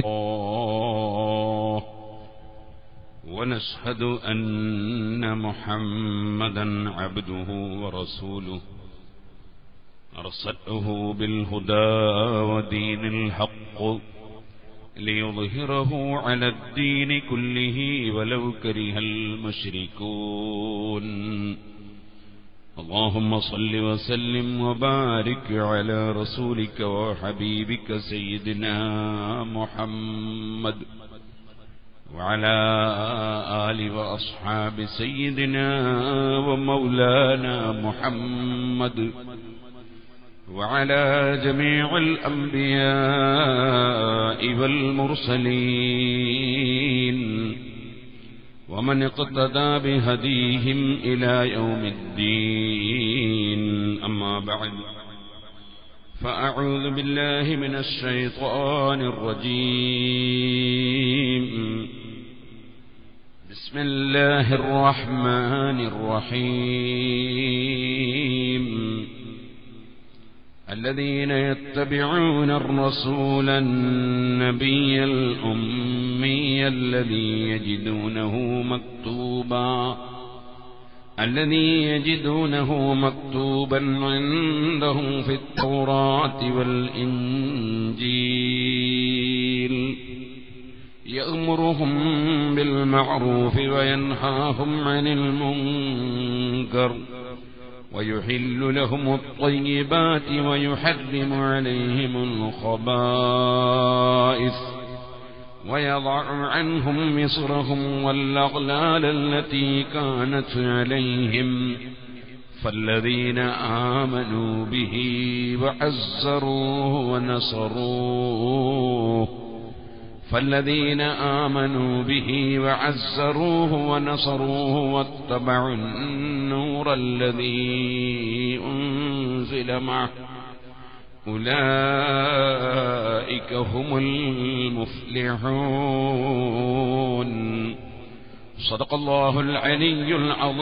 الله ونشهد أن محمدا عبده ورسوله أرسله بالهدى ودين الحق ليظهره على الدين كله ولو كره المشركون اللهم صل وسلم وبارك على رسولك وحبيبك سيدنا محمد وعلى آل وأصحاب سيدنا ومولانا محمد وعلى جميع الأنبياء والمرسلين ومن اقتدى بهديهم إلى يوم الدين أما بعد فأعوذ بالله من الشيطان الرجيم بسم الله الرحمن الرحيم الذين يتبعون الرسول النبي الأمي الذي يجدونه مكتوبا الذي يجدونه مكتوبا عندهم في التوراة والإنجيل يأمرهم بالمعروف وينهاهم عن المنكر ويحل لهم الطيبات ويحرم عليهم الخبائث ويضع عنهم مصرهم والأغلال التي كانت عليهم فالذين آمنوا به وعزروه ونصروه فالذين آمنوا به وعزروه ونصروه واتبعوا النور الذي أنزل معه أولئك هم المفلحون صدق الله العلي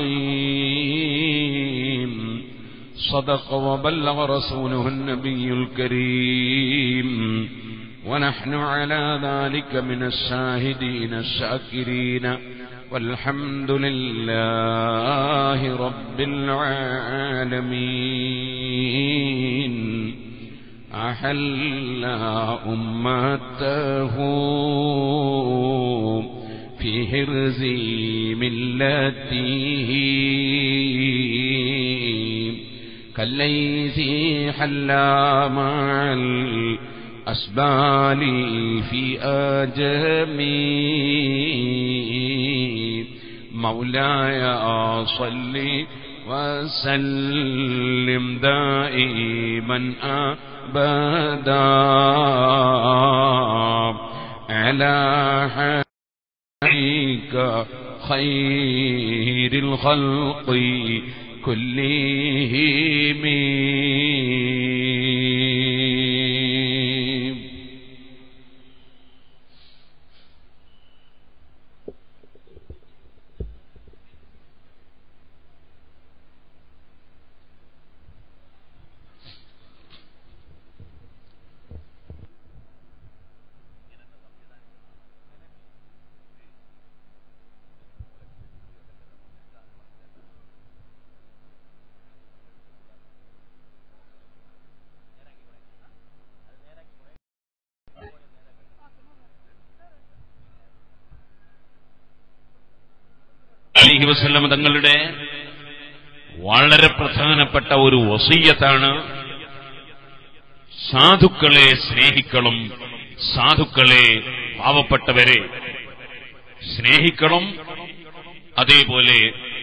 العظيم صدق وبلغ رسوله النبي الكريم ونحن على ذلك من الشاهدين الشاكرين والحمد لله رب العالمين أحل أمته في هرز ملته كالليث حلا مع الأسبال في آجمي مولاي صل وسلم دائما أبدا على حبيبك خير الخلق كلهم അലിഹി വസ്ല്ലം തങ്ങളുടെ വളരെ പ്രധാനപ്പെട്ട ഒരു വസീയത്താണ് സാധുക്കളെ സ്നേഹിക്കണം സാധുക്കളെ പാവപ്പെട്ടവരെ സ്നേഹിക്കണം അതേപോലെ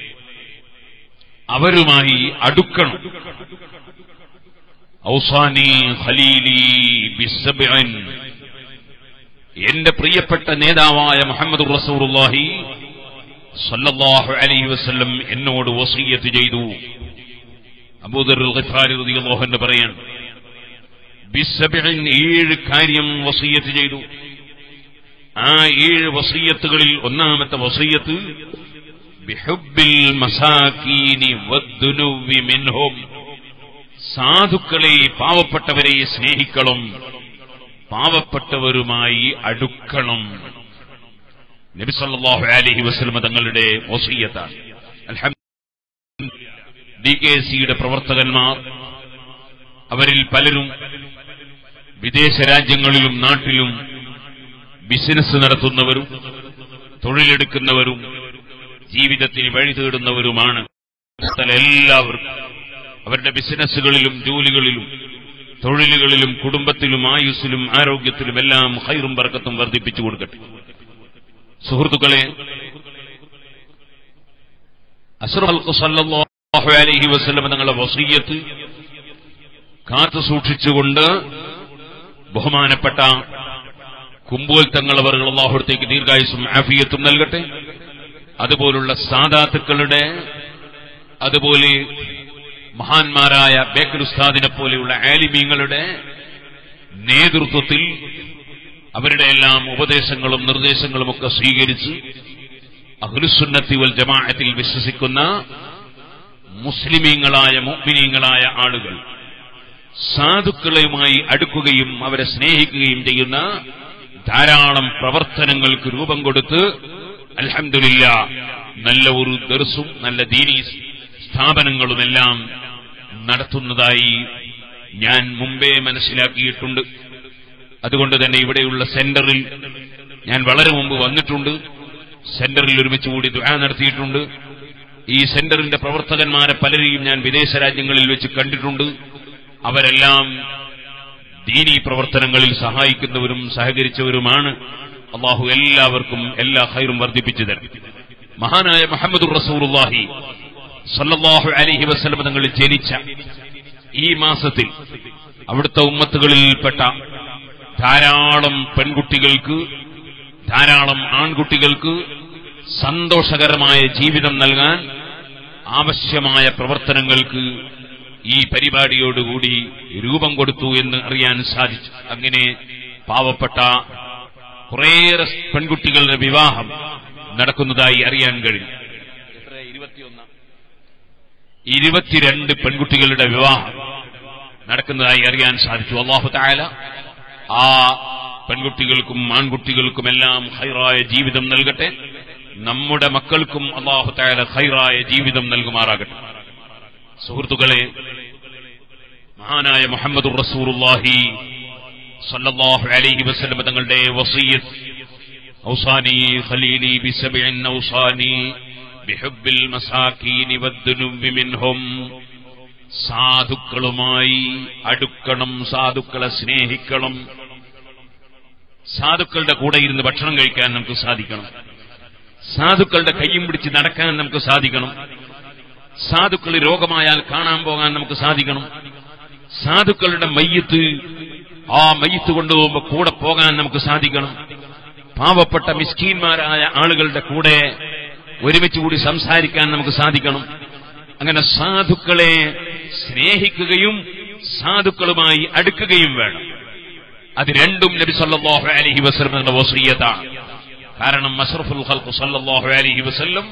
അവരുമായി അടുക്കണം ഔസാനി ഖലീലി ബിസബ്ഇൻ എന്റെ പ്രിയപ്പെട്ട നേതാവായ മുഹമ്മദ് റസൂറുല്ലാഹി സല്ലല്ലാഹു അലൈഹി വസല്ലം എന്നോട് വസീയത്ത് ചെയ്തു അബൂദർ ഖിഫാരി റളിയല്ലാഹു അൻഹു പറയാൻ ബിസബ്ഇൻ ഏഴ് കാര്യം വസീയത്ത് ചെയ്തു ആ ഏഴ് വസീയത്തുകളിൽ ഒന്നാമത്തെ വസീയത്ത് ബിഹുബിൽ മസാക്കീനി വദ്ദുനുവി മിൻഹും സാധുക്കളെ പാവപ്പെട്ടവരെ സ്നേഹിക്കണം പാവപ്പെട്ടവരുമായി അടുക്കണം നബി സല്ലല്ലാഹു അലൈഹി വസല്ലം തങ്ങളുടെ വസീയത്താണ് അൽഹംദുലില്ലാ ഡി കെ സിയുടെ പ്രവർത്തകന്മാർ അവരിൽ പലരും വിദേശ രാജ്യങ്ങളിലും നാട്ടിലും ബിസിനസ് നടത്തുന്നവരും തൊഴിലെടുക്കുന്നവരും ജീവിതത്തിൽ വഴി തേടുന്നവരുമാണ് എല്ലാവർക്കും അവരുടെ ബിസിനസ്സുകളിലും ജോലികളിലും തൊഴിലുകളിലും കുടുംബത്തിലും ആയുസ്സിലും ആരോഗ്യത്തിലും എല്ലാം ഹൈറും ബർക്കത്തും വർദ്ധിപ്പിച്ചു കൊടുക്കട്ടെ സുഹൃത്തുക്കളെ അസ്റഹൽക്ക് സല്ലല്ലാഹു അലൈഹി വസല്ലം തങ്ങളുടെ വസീയത്ത് കാത്തു സൂക്ഷിച്ചുകൊണ്ട് ബഹുമാനപ്പെട്ട കുമ്പോൽ തങ്ങളവർ അള്ളാഹുടത്തേക്ക് ദീർഘായുസും ആഫിയത്തും നൽകട്ടെ അതുപോലുള്ള സാദാത്തുക്കളുടെ അതുപോലെ മഹാന്മാരായ ബേക്കൽ ഉസ്താദിനെ പോലെയുള്ള ആലിമീങ്ങളുടെ നേതൃത്വത്തിൽ അവരുടെ എല്ലാം ഉപദേശങ്ങളും നിർദ്ദേശങ്ങളും ഒക്കെ സ്വീകരിച്ച് അഹ്ലുസുന്നത്തി വൽ ജമാഅത്തിൽ വിശ്വസിക്കുന്ന മുസ്ലിമീങ്ങളായ മുഅ്മിനീങ്ങളായ ആളുകൾ സാധുക്കളുമായി അടുക്കുകയും അവരെ സ്നേഹിക്കുകയും ചെയ്യുന്ന ധാരാളം പ്രവർത്തനങ്ങൾക്ക് രൂപം കൊടുത്ത് അൽഹംദുലില്ല നല്ല ഒരു ദർസും നല്ല ദീനീ സ്ഥാപനങ്ങളുമെല്ലാം നടത്തുന്നതായി ഞാൻ മുമ്പേ മനസ്സിലാക്കിയിട്ടുണ്ട് അതുകൊണ്ട് തന്നെ ഇവിടെയുള്ള സെന്ററിൽ ഞാൻ വളരെ മുമ്പ് വന്നിട്ടുണ്ട് സെന്ററിൽ ഒരുമിച്ച് കൂടി ദുആ നടത്തിയിട്ടുണ്ട് ഈ സെന്ററിന്റെ പ്രവർത്തകന്മാരെ പലരെയും ഞാൻ വിദേശ രാജ്യങ്ങളിൽ വെച്ച് കണ്ടിട്ടുണ്ട് അവരെല്ലാം ദീനീ പ്രവർത്തനങ്ങളിൽ സഹായിക്കുന്നവരും സഹകരിച്ചവരുമാണ് അള്ളാഹു എല്ലാവർക്കും എല്ലാ ഹൈറും വർദ്ധിപ്പിച്ചു തരും മഹാനായ മുഹമ്മദ് റസൂറുല്ലാഹി സല്ലല്ലാഹു അലൈഹി വസല്ലം തങ്ങൾ ജനിച്ച ഈ മാസത്തിൽ അവിടുത്തെ ഉമ്മത്തുകളിൽപ്പെട്ട ധാരാളം പെൺകുട്ടികൾക്ക് ധാരാളം ആൺകുട്ടികൾക്ക് സന്തോഷകരമായ ജീവിതം നൽകാൻ ആവശ്യമായ പ്രവർത്തനങ്ങൾക്ക് ഈ പരിപാടിയോടുകൂടി രൂപം കൊടുത്തു എന്ന് അറിയാൻ സാധിച്ചു അങ്ങനെ പാവപ്പെട്ട കുറേയേറെ പെൺകുട്ടികളുടെ വിവാഹം നടക്കുന്നതായി അറിയാൻ കഴിയും എത്ര ഇരുപത്തിയൊന്ന് ഇരുപത്തിരണ്ട് പെൺകുട്ടികളുടെ വിവാഹം നടക്കുന്നതായി അറിയാൻ സാധിച്ചു അള്ളാഹു തായാല ആ പെൺകുട്ടികൾക്കും ആൺകുട്ടികൾക്കുമെല്ലാം ഹൈറായ ജീവിതം നൽകട്ടെ നമ്മുടെ മക്കൾക്കും അള്ളാഹു തായാല ഹൈറായ ജീവിതം നൽകുമാറാകട്ടെ സുഹൃത്തുക്കളെ മഹാനായ മുഹമ്മദ് റസൂറുല്ലാഹി സല്ലല്ലാഹു അലൈഹി വസല്ലം തങ്ങളുടെ വസീയത്ത് ഔസാനി ഖലീലി ബിസബഇൻ ഔസാനി ബിഹുബ്ബിൽ മസാകീനി വദ്ദുനുബി മിൻഹും സാധുക്കളുമായി അടുക്കണം സാധുക്കളെ സ്നേഹിക്കണം സാധുക്കളുടെ കൂടെ ഇരുന്ന് ഭക്ഷണം കഴിക്കാൻ നമുക്ക് സാധിക്കണം സാധുക്കളുടെ കയ്യും പിടിച്ച് നടക്കാൻ നമുക്ക് സാധിക്കണം സാധുക്കൾ രോഗമായാൽ കാണാൻ പോകാൻ നമുക്ക് സാധിക്കണം സാധുക്കളുടെ മയ്യത്ത് ആ മയ്യത്ത് കൊണ്ടുപോകുമ്പോൾ കൂടെ പോകാൻ നമുക്ക് സാധിക്കണം പാവപ്പെട്ട മിസ്കീന്മാരായ ആളുകളുടെ കൂടെ ഒരുമിച്ച് കൂടി സംസാരിക്കാൻ നമുക്ക് സാധിക്കണം അങ്ങനെ സാധുക്കളെ സ്നേഹിക്കുകയും സാധുക്കളുമായി അടുക്കുകയും വേണം അത് രണ്ടും നബി സല്ലല്ലാഹു അലൈഹി വസല്ലമയുടെ വസീയത്താണ് കാരണം അഷ്റഫുൽ ഖൽഖ് സല്ലല്ലാഹു അലൈഹി വസല്ലം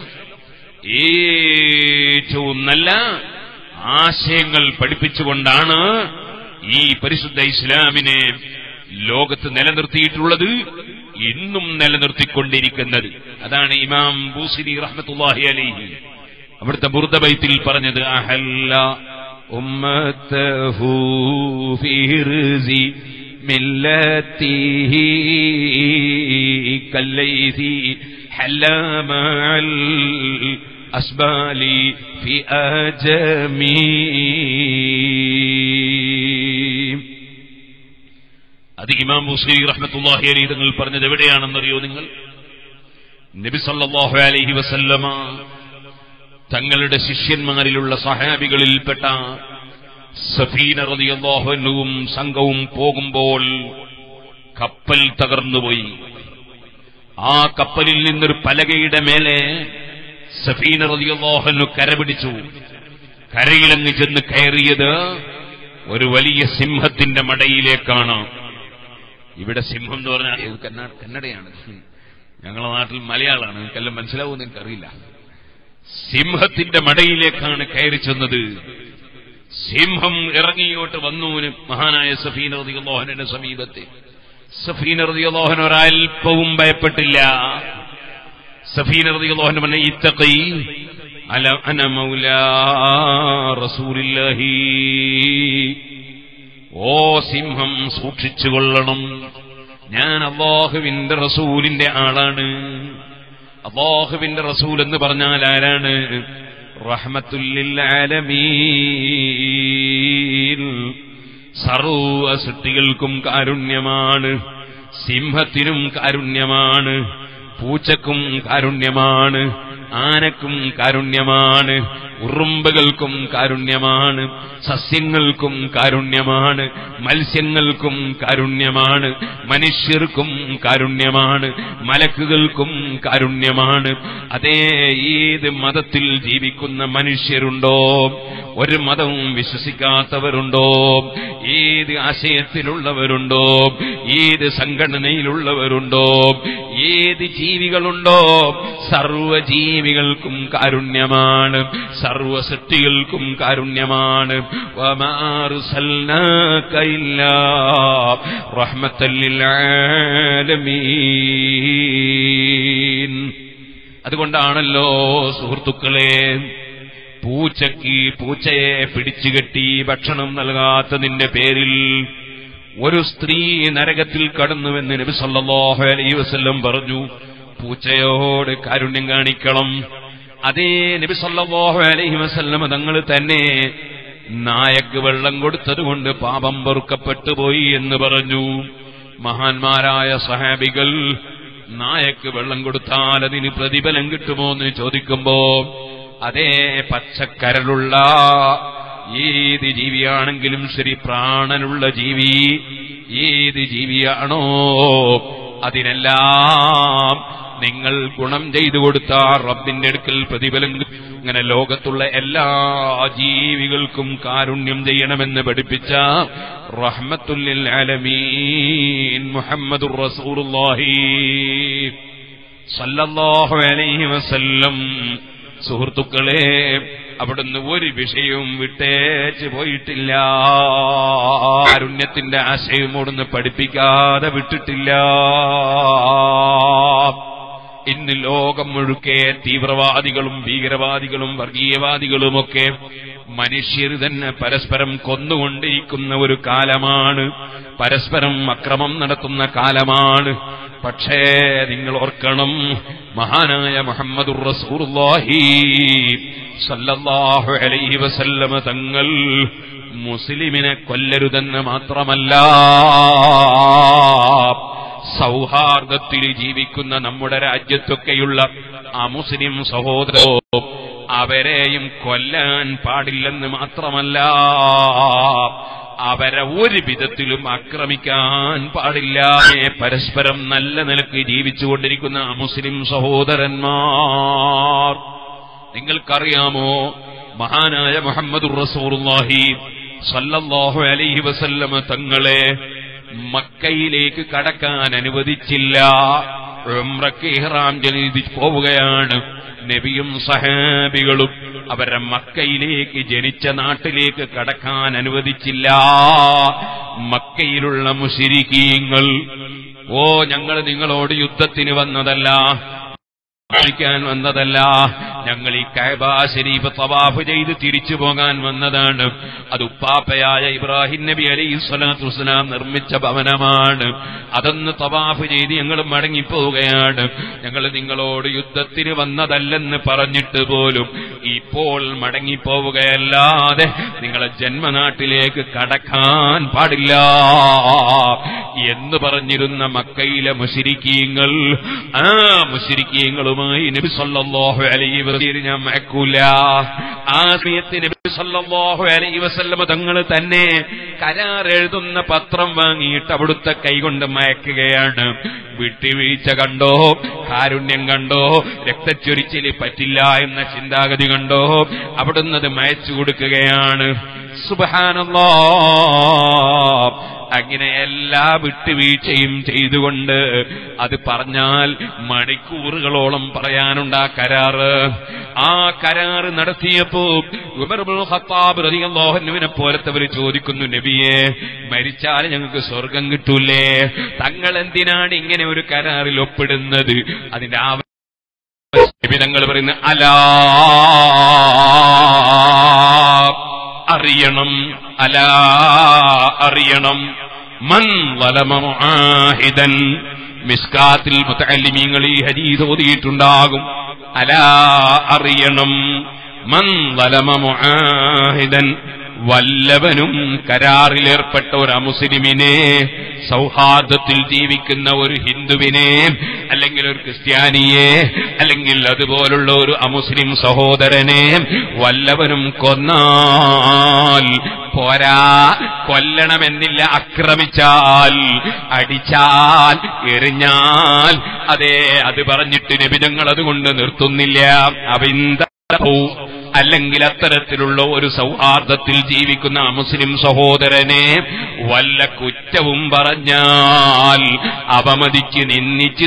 ഏറ്റവും നല്ല ആശയങ്ങൾ പഠിപ്പിച്ചുകൊണ്ടാണ് ഈ പരിശുദ്ധ ഇസ്ലാമിനെ ലോകത്ത് നിലനിർത്തിയിട്ടുള്ളത് ഇന്നും നിലനിർത്തിക്കൊണ്ടിരിക്കുന്നത് അതാണ് ഇമാം ബൂസിരി റഹ്മത്തുല്ലാഹി അലൈഹി അവിടുത്തെ ബുർദബൈത്തിൽ പറഞ്ഞത് അഹല്ല ഉമ്മത്തഹു ഫിർസി മില്ലത്തിഹി കല്ലൈസി حل مع الأسبال في أجمي അത് ഇമാം മുസ്ലിം റഹ്മത്തുല്ലാഹി അലി തങ്ങൾ പറഞ്ഞത് എവിടെയാണെന്നറിയോ നിങ്ങൾ നബി സല്ലല്ലാഹു അലൈഹി വസല്ലമ തങ്ങളുടെ ശിഷ്യന്മാരിലുള്ള സഹാബികളിൽപ്പെട്ട സഫീന റളിയല്ലാഹു അൻഹുവും സംഘവും പോകുമ്പോൾ കപ്പൽ തകർന്നുപോയി ആ കപ്പലിൽ നിന്നൊരു പലകയുടെ മേലെ സഫീന റളിയല്ലാഹു അൻഹു കരപിടിച്ചു കരയിലങ്ങ് ചെന്ന് കയറിയത് ഒരു വലിയ സിംഹത്തിന്റെ മടയിലേക്കാണ് ഇവിടെ സിംഹം എന്ന് പറഞ്ഞാൽ ഇത് കന്നഡ കന്നഡയാണ് ഞങ്ങളുടെ നാട്ടിൽ മലയാളമാണ് നിങ്ങൾക്കെല്ലാം മനസ്സിലാവുമെന്ന് എനിക്കറിയില്ല സിംഹത്തിന്റെ മടയിലേക്കാണ് കയറി ചെന്നത് സിംഹം ഇറങ്ങിയോട്ട് വന്നു മഹാനായ സഫീന റളിയല്ലാഹുവിന്റെ സമീപത്തെ സഫീന റളിയല്ലാഹു അൻഹ ഒരല്പവും ഭയപ്പെട്ടില്ല സഫീന റളിയല്ലാഹു പറഞ്ഞ ഇത്തഖി അല അന മൗലാ റസൂലില്ലാഹി ഓ സിംഹം സൂക്ഷിച്ചുകൊള്ളണം ഞാൻ അള്ളാഹുവിന്റെ റസൂലിന്റെ ആളാണ് അള്ളാഹുവിന്റെ റസൂൽ എന്ന് പറഞ്ഞാൽ ആരാണ് റഹ്മത്തുല്ലിൽ ആലമീൻ സർവ സൃഷ്ടികൾക്കും കാരുണ്യമാണ് സിംഹത്തിനും കാരുണ്യമാണ് പൂച്ചക്കും കാരുണ്യമാണ് ആനക്കും കാരുണ്യമാണ് ഉറുമ്പുകൾക്കും കാരുണ്യമാണ് സസ്യങ്ങൾക്കും കാരുണ്യമാണ് മത്സ്യങ്ങൾക്കും കാരുണ്യമാണ് മനുഷ്യർക്കും കാരുണ്യമാണ് മലക്കുകൾക്കും കാരുണ്യമാണ് അതേ ഏത് മതത്തിൽ ജീവിക്കുന്ന മനുഷ്യരുണ്ടോ ഒരു മതവും വിശ്വസിക്കാത്തവരുണ്ടോ ഏത് ആശയത്തിലുള്ളവരുണ്ടോ ഏത് സംഘടനയിലുള്ളവരുണ്ടോ ഏത് ജീവികളുണ്ടോ സർവജീവികൾക്കും കാരുണ്യമാണ് സർവ സൃഷ്ടികൾക്കും കാരുണ്യമാണ് വമാ അർസൽനാക ഇല്ലാ റഹ്മത്തൽ ലിൽ ആലമീൻ അതുകൊണ്ടാണല്ലോ സുഹൃത്തുക്കളെ പൂച്ചയ്ക്ക് പൂച്ചയെ പിടിച്ചുകെട്ടി ഭക്ഷണം നൽകാത്തതിന്റെ പേരിൽ ഒരു സ്ത്രീ നരകത്തിൽ കടന്നുവെന്ന് നബി സല്ലല്ലാഹു അലൈഹി വസല്ലം പറഞ്ഞു പൂച്ചയോട് കാരുണ്യം കാണിക്കണം അതേ നബി സല്ലല്ലാഹു അലൈഹി വസല്ലം തങ്ങൾ തന്നെ നായക്ക് വെള്ളം കൊടുത്തതുകൊണ്ട് പാപം പൊറുക്കപ്പെട്ടു പോയി എന്ന് പറഞ്ഞു മഹാന്മാരായ സഹാബികൾ നായക്ക് വെള്ളം കൊടുത്താൽ അതിന് പ്രതിഫലം കിട്ടുമോ എന്ന് ചോദിക്കുമ്പോ അതേ പച്ചക്കരലുള്ള ഏത് ജീവിയാണെങ്കിലും ശരി പ്രാണനുള്ള ജീവി ഏത് ജീവിയാണോ അതിനെല്ലാം നിങ്ങൾ ഗുണം ചെയ്തു കൊടുത്താൽ റബ്ബിന്റെ അടുക്കൽ പ്രതിഫലം കിട്ടും. അങ്ങനെ ലോകത്തുള്ള എല്ലാ ജീവികൾക്കും കാരുണ്യം ചെയ്യണമെന്ന് പഠിപ്പിച്ച റഹ്മത്തുല്ലിൽ ആലമീൻ മുഹമ്മദുർ റസൂലുള്ളാഹി സല്ലല്ലാഹു അലൈഹി വസല്ലം സുഹൃത്തുക്കളെ അവിടുന്ന് ഒരു വിഷയവും വിട്ടേച്ച് പോയിട്ടില്ല കാരുണ്യത്തിന്റെ ആശയം അവിടുന്ന് പഠിപ്പിക്കാതെ വിട്ടിട്ടില്ല ഇന്ന് ലോകം മുഴുക്കെ തീവ്രവാദികളും ഭീകരവാദികളും വർഗീയവാദികളുമൊക്കെ മനുഷ്യർ തന്നെ പരസ്പരം കൊന്നുകൊണ്ടിരിക്കുന്ന ഒരു കാലമാണ് പരസ്പരം അക്രമം നടത്തുന്ന കാലമാണ് പക്ഷേ നിങ്ങൾ ഓർക്കണം മഹാനായ മുഹമ്മദുർ റസൂലുള്ളാഹി സല്ലല്ലാഹു അലൈഹി വസല്ലമ തങ്ങൾ മുസ്ലിമിനെ കൊല്ലരുതെന്ന് മാത്രമല്ല സൗഹാർദ്ദത്തിൽ ജീവിക്കുന്ന നമ്മുടെ രാജ്യത്തൊക്കെയുള്ള അമുസ്ലിം സഹോദരോ അവരെയും കൊല്ലാൻ പാടില്ലെന്ന് മാത്രമല്ല അവരെ ഒരു വിധത്തിലും ആക്രമിക്കാൻ പാടില്ല ഏ, പരസ്പരം നല്ല നിലക്ക് ജീവിച്ചുകൊണ്ടിരിക്കുന്ന മുസ്ലിം സഹോദരന്മാർ നിങ്ങൾക്കറിയാമോ മഹാനായ മുഹമ്മദ് റസൂറുല്ലാഹി സല്ലല്ലാഹു അലൈഹി വസല്ലമ തങ്ങളെ മക്കയിലേക്ക് കടക്കാൻ അനുവദിച്ചില്ല ഉംറയ്ക്ക് ഇഹ്റാം ചെയ്ത് പോവുകയാണ് നബിയും സഹാബികളും അവരെ മക്കയിലേക്ക് ജനിച്ച നാട്ടിലേക്ക് കടക്കാൻ അനുവദിച്ചില്ല മക്കയിലുള്ള മുശിരിക്കീങ്ങൾ ഓ ഞങ്ങൾ നിങ്ങളോട് യുദ്ധത്തിന് വന്നതല്ല ക്കാൻ വന്നതല്ല ഞങ്ങൾ ഈ കൈബ ശരീഫ് തവാഫ് ചെയ്ത് തിരിച്ചു പോകാൻ വന്നതാണ് അത് ഉപ്പാപ്പയായ ഇബ്രാഹിം നബി അലൈഹി സ്വലാത്തു വസ്സലാം നിർമ്മിച്ച ഭവനമാണ് അതൊന്ന് തവാഫ് ചെയ്ത് ഞങ്ങൾ മടങ്ങിപ്പോവുകയാണ് ഞങ്ങൾ നിങ്ങളോട് യുദ്ധത്തിന് വന്നതല്ലെന്ന് പറഞ്ഞിട്ട് പോലും ഇപ്പോൾ മടങ്ങിപ്പോവുകയല്ലാതെ നിങ്ങളെ ജന്മനാട്ടിലേക്ക് കടക്കാൻ പാടില്ല എന്ന് പറഞ്ഞിരുന്ന മക്കയിലെ മുശിരിക്കീങ്ങൾ ആ മുശിരിക്കീങ്ങളുമായി നബി സല്ലല്ലാഹു അലൈഹി വസല്ലം ഞാൻ മയക്കൂല ആ സമയത്ത് നബി സല്ലല്ലാഹു അലൈഹി വസല്ലമ തങ്ങൾ തന്നെ കരാർ എഴുതുന്ന പത്രം വാങ്ങിയിട്ട് അവിടുത്തെ കൈകൊണ്ട് മയക്കുകയാണ് വിട്ടുവീഴ്ച കണ്ടോ കാരുണ്യം കണ്ടോ രക്തച്ചൊരിച്ചിൽ പറ്റില്ല എന്ന ചിന്താഗതി കണ്ടോ അവിടുന്ന് അത് മയച്ചു കൊടുക്കുകയാണ് സുബഹാനല്ലാ അങ്ങനെ എല്ലാ വിട്ടുവീഴ്ചയും ചെയ്തുകൊണ്ട് അത് പറഞ്ഞാൽ മണിക്കൂറുകളോളം പറയാനുണ്ട് ആ കരാറ് ആ കരാറ് നടത്തിയപ്പോ ഉമർ ഇബ്നുൽ ഖത്താബ് റളിയല്ലാഹുവിനെ പോലത്തവർ ചോദിക്കുന്നു നബിയെ മരിച്ചാൽ ഞങ്ങൾക്ക് സ്വർഗം കിട്ടൂലേ തങ്ങൾ എന്തിനാണ് ഇങ്ങനെ ഒരു കരാറിൽ ഒപ്പിടുന്നത് അതിന്റെ ആവശ്യം തങ്ങൾ പറയുന്ന അലാ അറിയണം അലാ അറിയണം മൻ വലമ മുആഹിദൻ മിസ്കാത്തിൽ മുത്തല്ലിമീങ്ങൾ ഈ ഹദീസ് ഓതിയിട്ടുണ്ടാകും അലാ അറിയണം മൻ വലമ മുആഹിദൻ വല്ലവനും കരാറിലേർപ്പെട്ട ഒരു അമുസ്ലിമിനെ സൗഹാർദ്ദത്തിൽ ജീവിക്കുന്ന ഒരു ഹിന്ദുവിനെ അല്ലെങ്കിൽ ഒരു ക്രിസ്ത്യാനിയെ അല്ലെങ്കിൽ അതുപോലുള്ള ഒരു അമുസ്ലിം സഹോദരനെ വല്ലവനും കൊന്നാൽ പോരാ കൊല്ലണമെന്നില്ല ആക്രമിച്ചാൽ അടിച്ചാൽ എറിഞ്ഞാൽ അതെ അത് പറഞ്ഞിട്ട് നിബിധങ്ങൾ അതുകൊണ്ട് നിർത്തുന്നില്ല അവിന്ദ അല്ലെങ്കിൽ അത്തരത്തിലുള്ള ഒരു സൗഹാർദ്ദത്തിൽ ജീവിക്കുന്ന മുസ്ലിം സഹോദരനെ വല്ല കുറ്റവും പറഞ്ഞാൽ അപമതിച്ച് നിന്ദിച്ച്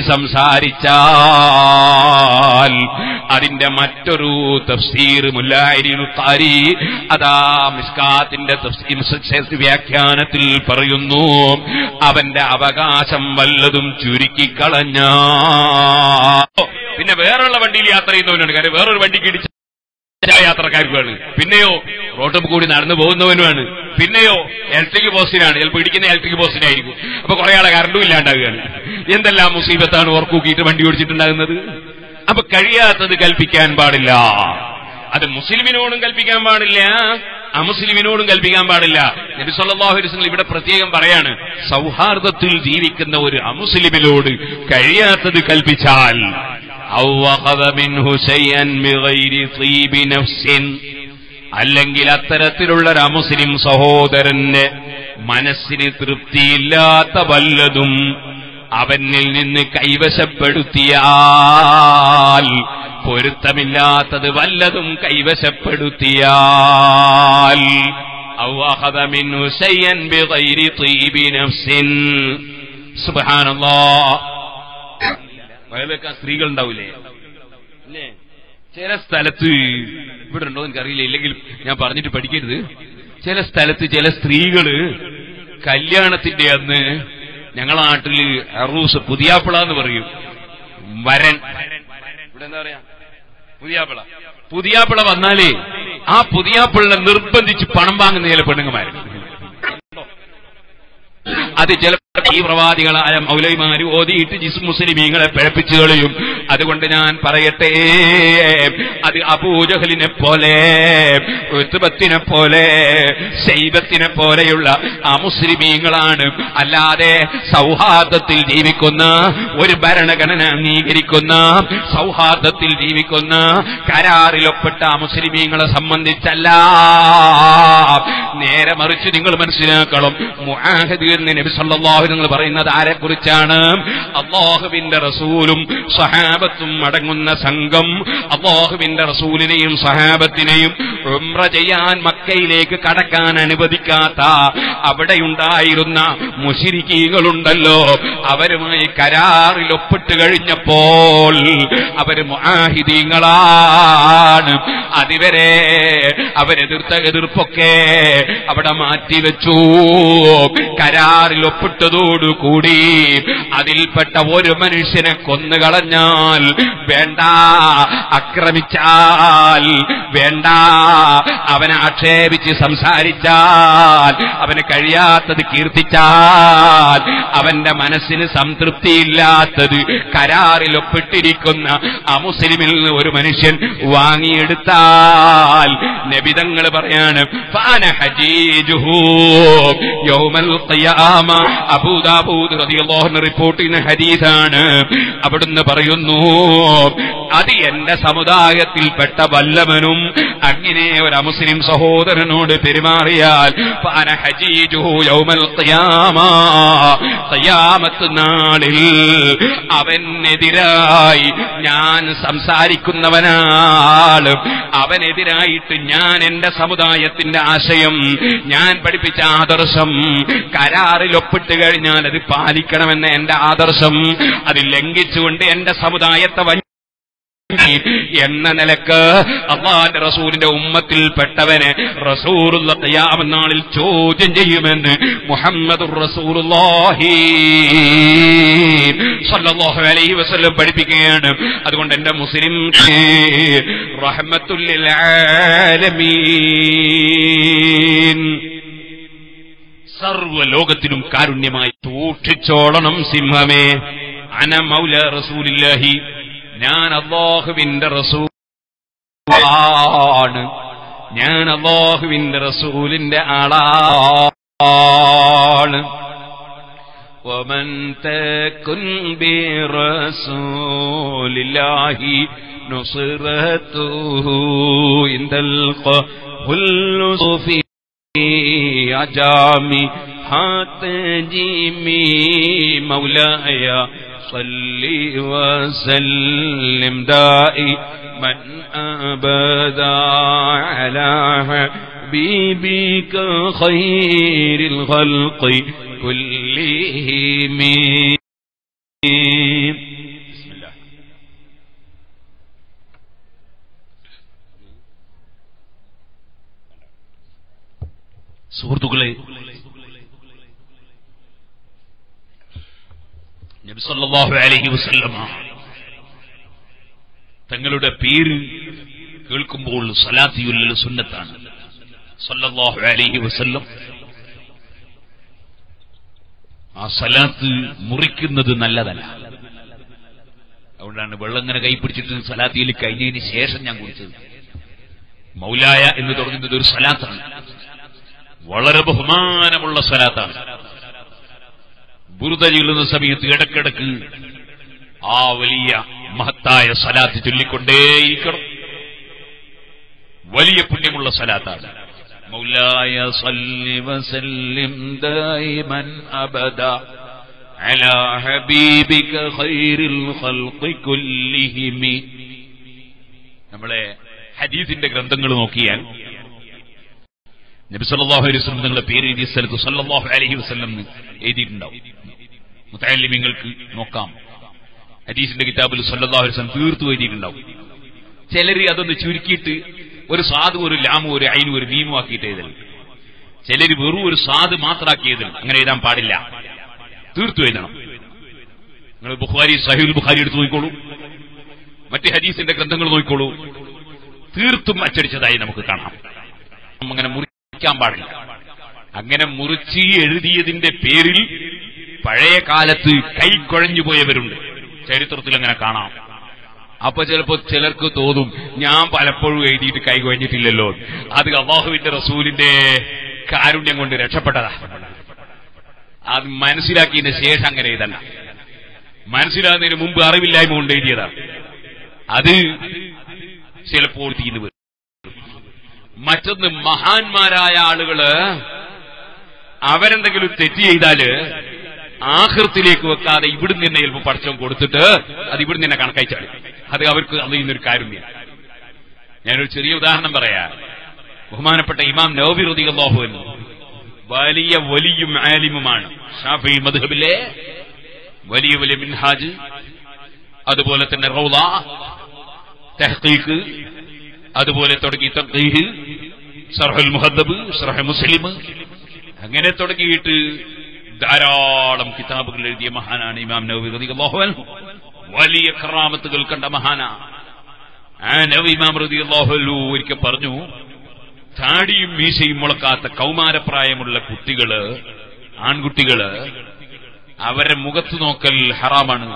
സംസാരിച്ചാൽ അതിന്റെ മറ്റൊരു തഫ്സീർ മുല്ലാരി അതാ മിസ്കാത്തിന്റെ തഫ്സീർ വ്യാഖ്യാനത്തിൽ പറയുന്നു അവന്റെ അവകാശം വല്ലതും ചുരുക്കിക്കളഞ്ഞ പിന്നെ വേറെയുള്ള വണ്ടിയിൽ യാത്ര ചെയ്യുന്നവനാണ് കാര്യം വേറൊരു വണ്ടിക്ക് ഇടിച്ച യാത്രക്കാർക്കാണ് പിന്നെയോ റോഡ് കൂടി നടന്നു പോകുന്നവനുമാണ് പിന്നെയോ ഇലക്ട്രിക് പോസ്റ്റിനാണ് ചിലപ്പോൾ ഇടിക്കുന്ന ഇലക്ട്രിക് പോസ്റ്റിനായിരിക്കും അപ്പൊ കുറെ ആളെ കറണ്ടും ഇല്ലാണ്ടാകുകയാണ് എന്തെല്ലാം മുസീബത്താണ് ഓർക്കൂക്കിയിട്ട് വണ്ടി ഓടിച്ചിട്ടുണ്ടാകുന്നത് അപ്പൊ കഴിയാത്തത് കൽപ്പിക്കാൻ പാടില്ല അത് മുസ്ലിമിനോടും കൽപ്പിക്കാൻ പാടില്ല അമുസ്ലിമിനോടും കൽപ്പിക്കാൻ പാടില്ല നബി സല്ലല്ലാഹു അലൈഹി വസല്ലം ഇവിടെ പ്രത്യേകം പറയാണ് സൗഹാർദ്ദത്തിൽ ജീവിക്കുന്ന ഒരു അമുസ്ലിമിനോട് കഴിയാത്തത് കൽപ്പിച്ചാൽ أو أخذ منه شيئا بغير طيب نفس അല്ലെങ്കിൽ അത്തരത്തിലുള്ള ഒരു അമുസ്ലിം സഹോദരന് മനസ്സിന് തൃപ്തിയില്ലാത്ത വല്ലതും അവനിൽ നിന്ന് കൈവശപ്പെടുത്തിയാൽ പൊരുത്തമില്ലാത്തത് വല്ലതും കൈവശപ്പെടുത്തിയാൽ أو أخذ منه شيئا بغير طيب نفس سبحان الله വയൽവെക്കാൻ സ്ത്രീകൾ ഉണ്ടാവില്ലേ അല്ലേ ചില സ്ഥലത്ത് ഇവിടെ ഉണ്ടോ എനിക്കറിയില്ല ഇല്ലെങ്കിൽ ഞാൻ പറഞ്ഞിട്ട് പഠിക്കരുത് ചില സ്ഥലത്ത് ചില സ്ത്രീകള് കല്യാണത്തിന്റെ അന്ന് ഞങ്ങളെ നാട്ടില് അറൂസ് പുതിയാപ്പിള എന്ന് പറയും വരൻ ഇവിടെ എന്താ പറയാ പുതിയാപ്പിള പുതിയാപ്പിള വന്നാലേ ആ പുതിയാപ്പിളിനെ നിർബന്ധിച്ച് പണം വാങ്ങുന്ന ചില പെണ്ണുങ്ങമാരുണ്ട് അത് ചില തീവ്രവാദികളായ മൗലൈമാര് ഓതിയിട്ട് ജിസ് മുസ്ലിമീങ്ങളെ പിഴപ്പിച്ചു കളയും അതുകൊണ്ട് ഞാൻ പറയട്ടെ അത് അബൂജഹലിനെ പോലെ ഋതുബത്തിനെ പോലെ ശൈബത്തിനെ പോലെയുള്ള ആ മുസ്ലിമീങ്ങളാണ് അല്ലാതെ സൗഹാർദ്ദത്തിൽ ജീവിക്കുന്ന ഒരു ഭരണഘടന അംഗീകരിക്കുന്ന സൗഹാർദ്ദത്തിൽ ജീവിക്കുന്ന കരാറിലൊപ്പെട്ട ആ മുസ്ലിമീങ്ങളെ സംബന്ധിച്ചല്ല നേരെ മറിച്ച് നിങ്ങൾ മനസ്സിലാക്കണം മുആഹദ് എന്ന് നബി സല്ലല്ലാഹു നിങ്ങൾ പറയുന്നത് ആരെക്കുറിച്ചാണ് അള്ളാഹുവിന്റെ റസൂലും സഹാബത്തും അടങ്ങുന്ന സംഘം അള്ളാഹുവിന്റെ റസൂലിനെയും സഹാബത്തിനെയും ഉംറ ചെയ്യാൻ മക്കയിലേക്ക് കടക്കാൻ അനുവദിക്കാത്ത അവിടെയുണ്ടായിരുന്ന മുഷിരിക്കീകളുണ്ടല്ലോ അവരുമായി കരാറിൽ ഒപ്പിട്ട് കഴിഞ്ഞപ്പോൾ അവര് മുആഹിദീങ്ങളാണ് അതിവരെ അവരെതിർത്ത എതിർപ്പൊക്കെ അവിടെ മാറ്റിവെച്ചു കരാറിൽ ഒപ്പിട്ടതോടുകൂടി അതിൽപ്പെട്ട ഒരു മനുഷ്യനെ കൊന്നുകളഞ്ഞാൽ വേണ്ട ആക്രമിച്ചാൽ വേണ്ട അവനെ ആക്ഷേപിച്ച് സംസാരിച്ചാൽ അവന് കഴിയാത്തത് കീർത്തിച്ചാൽ അവന്റെ മനസ്സിന് സംതൃപ്തിയില്ലാത്തത് കരാറിൽ ഒപ്പിട്ടിരിക്കുന്ന ആ മുസ്ലിമിൽ നിന്ന് ഒരു മനുഷ്യൻ വാങ്ങിയെടുത്താൽ നബിതങ്ങൾ പറയാണ് ഫാന ഹജീജുഹു യൗമൽ ഖിയാമ അബൂ അബൂദാബൂദ് റളിയല്ലാഹു റിപ്പോർട്ട് ചെയ്യുന്ന ഹദീസാണ് അവിടുന്ന് പറയുന്നു അത് എന്റെ സമുദായത്തിൽപ്പെട്ട വല്ലവനും അങ്ങനെ ഒരു അമുസ്ലിം സഹോദരനോട് പെരുമാറിയാൽ ഫഅന ഹജീജുഹു യൗമൽ ഖിയാമ ഖിയാമത്ത് നാളിൽ അവനെതിരായി ഞാൻ സംസാരിക്കുന്നവനാണ് അവനെതിരായിട്ട് ഞാൻ എന്റെ സമുദായത്തിന്റെ ആശയം ഞാൻ പഠിപ്പിച്ച ആദർശം കരാറിൽ ഒപ്പിട്ട് കഴിഞ്ഞാൽ അത് പാലിക്കണമെന്ന എന്റെ ആദർശം അത് ലംഘിച്ചുകൊണ്ട് എന്റെ സമുദായത്തെ വഞ്ചി എന്ന നിലക്ക് അള്ളാന്റെ റസൂലിന്റെ ഉമ്മത്തിൽപ്പെട്ടവനെ റസൂറുള്ള തയ്യാമെന്നാളിൽ ചോദ്യം ചെയ്യുമെന്ന് മുഹമ്മദ് റസൂറുല്ലാഹി സല്ലല്ലാഹു അലൈഹി വസല്ലം പഠിപ്പിക്കുകയാണ് അതുകൊണ്ട് എന്റെ മുസ്ലിം റഹ്മത്തുല്ലിൽ ആലമീൻ സർവ്വലോകത്തിനും കാരുണ്യമായി സൂക്ഷിച്ചോളണം സിംഹമേ അന മൗല റസൂലില്ലാഹി ഞാൻ അള്ളാഹുവിന്റെ റസൂലാണ് ഞാൻ അള്ളാഹുവിന്റെ റസൂലിന്റെ ആളാണ് ومن تكن برسول الله نصرته عند القهل في أجامي حاتجيمي مولاي صل وسلم دائما أبدا على حبيبك خير الخلق كلهم بسم الله സുഹൃത്തുക്കളെ നബി സല്ലല്ലാഹു അലൈഹി വസല്ലമ തങ്ങളുടെ പേര് കേൾക്കുമ്പോൾ സലാത്തിയുൽ സുന്നത്താണ് സല്ലല്ലാഹു അലൈഹി വസല്ലം ആ സലാത്ത് മുറിക്കുന്നത് നല്ലതല്ല അതുകൊണ്ടാണ് വെള്ളം ഇങ്ങനെ കൈപ്പിടിച്ചിട്ട് സലാത്തിയിൽ കഴിഞ്ഞതിന് ശേഷം ഞാൻ കുടിച്ചത് മൗലായ എന്ന് തുടങ്ങുന്നത് ഒരു സലാത്താണ് വളരെ ബഹുമാനമുള്ള സലാത്താണ് ബുറുത ചൊല്ലുന്ന സമയത്ത് ഇടക്കിടക്ക് ആ വലിയ മഹത്തായ സലാത്ത് ചൊല്ലിക്കൊണ്ടേയിരിക്കണം വലിയ പുണ്യമുള്ള സലാത്താണ് മൗലായ സല്ലി വസല്ലിം ദൈമൻ അബദ على حبيبك خير الخلق كلهم നമ്മളെ ഹദീസിന്റെ ഗ്രന്ഥങ്ങൾ നോക്കിയാൽ നബി സല്ലല്ലാഹു അലൈഹി വസല്ലം നിങ്ങളുടെ പേര് എഴുതിയ സ്ഥലത്ത് സല്ലല്ലാഹു അലൈഹി വസല്ലം എന്ന് എഴുതിയിട്ടുണ്ടാവും മുത്തല്ലിമിങ്ങൾക്ക് നോക്കാം ഹദീസിന്റെ കിതാബിൽ സല്ലല്ലാഹു അലൈഹി വസല്ലം തീർത്തു എഴുതിയിട്ടുണ്ടാവും ചിലര് അതൊന്ന് ചുരുക്കിയിട്ട് ഒരു സാധു ഒരു ലാമു ഒരു അയിനും ഒരു മീമും ആക്കിയിട്ട് എഴുതൽ ചിലര് വെറും ഒരു സാധു മാത്രമാക്കി എഴുതൽ അങ്ങനെ എഴുതാൻ പാടില്ല തീർത്തു എഴുതണം നിങ്ങൾ ബുഖാരി സഹീൽ ബുഖാരി എടുത്ത് നോക്കിക്കോളൂ മറ്റ് ഹദീസിന്റെ ഗ്രന്ഥങ്ങൾ നോക്കിക്കോളൂ തീർത്തും അച്ചടിച്ചതായി നമുക്ക് കാണാം അങ്ങനെ മുറിക്കാൻ പാടില്ല അങ്ങനെ മുറിച്ച് എഴുതിയതിന്റെ പേരിൽ പഴയ കാലത്ത് കൈ കുഴഞ്ഞു പോയവരുണ്ട് ചരിത്രത്തിൽ അങ്ങനെ കാണാം അപ്പൊ ചിലപ്പോ ചിലർക്ക് തോന്നും ഞാൻ പലപ്പോഴും എഴുതിയിട്ട് കൈ കുഴഞ്ഞിട്ടില്ലല്ലോ അത് അള്ളാഹുവിന്റെ റസൂലിന്റെ കാരുണ്യം കൊണ്ട് രക്ഷപ്പെട്ടതാ അത് മനസ്സിലാക്കിയതിന് ശേഷം അങ്ങനെ എഴുതണ്ട മനസ്സിലാകുന്നതിന് മുമ്പ് അറിവില്ലായ്മ കൊണ്ട് എഴുതിയതാണ് അത് ചിലപ്പോൾ തീർന്നു വരും മറ്റൊന്ന് മഹാന്മാരായ ആളുകള് അവരെന്തെങ്കിലും തെറ്റ് ചെയ്താല് ആഹൃത്തിലേക്ക് വെക്കാതെ ഇവിടുന്ന് തന്നെ ചിലപ്പോൾ പഠിച്ചം കൊടുത്തിട്ട് അത് ഇവിടുന്ന് തന്നെ കണക്കയച്ചാണ് അത് അവർക്ക് അറിയുന്നൊരു കാര്യമില്ല ഞാനൊരു ചെറിയ ഉദാഹരണം പറയാ ബഹുമാനപ്പെട്ട ഇമാം നവബി റതിയല്ലാഹുവൻ വലിയ വലിയും ആലിമുമാണ് ഷാഫി മധുഹബിലെ വലിയ വലിയ മിൻഹാജ് അതുപോലെ തന്നെ റൗള തെഹ്ഖീഖ് അതുപോലെ തുടങ്ങി തഖീഹ് സർഹുൽ മുഹദ്ദബ് സർഹ മുസ്ലിം അങ്ങനെ തുടങ്ങിയിട്ട് ധാരാളം കിതാബുകൾ എഴുതിയ മഹാനാണ് ഇമാം നവവി റളിയല്ലാഹു അൻഹു വലിയ കറാമത്തുകൾ കണ്ട മഹാന ആ നവി ഇമാം റളിയല്ലാഹു അൻഹു ഒരിക്കൽ പറഞ്ഞു താടിയും മീശയും മുളക്കാത്ത കൗമാരപ്രായമുള്ള കുട്ടികള് ആൺകുട്ടികള് അവരെ മുഖത്ത് നോക്കൽ ഹറാമാണ്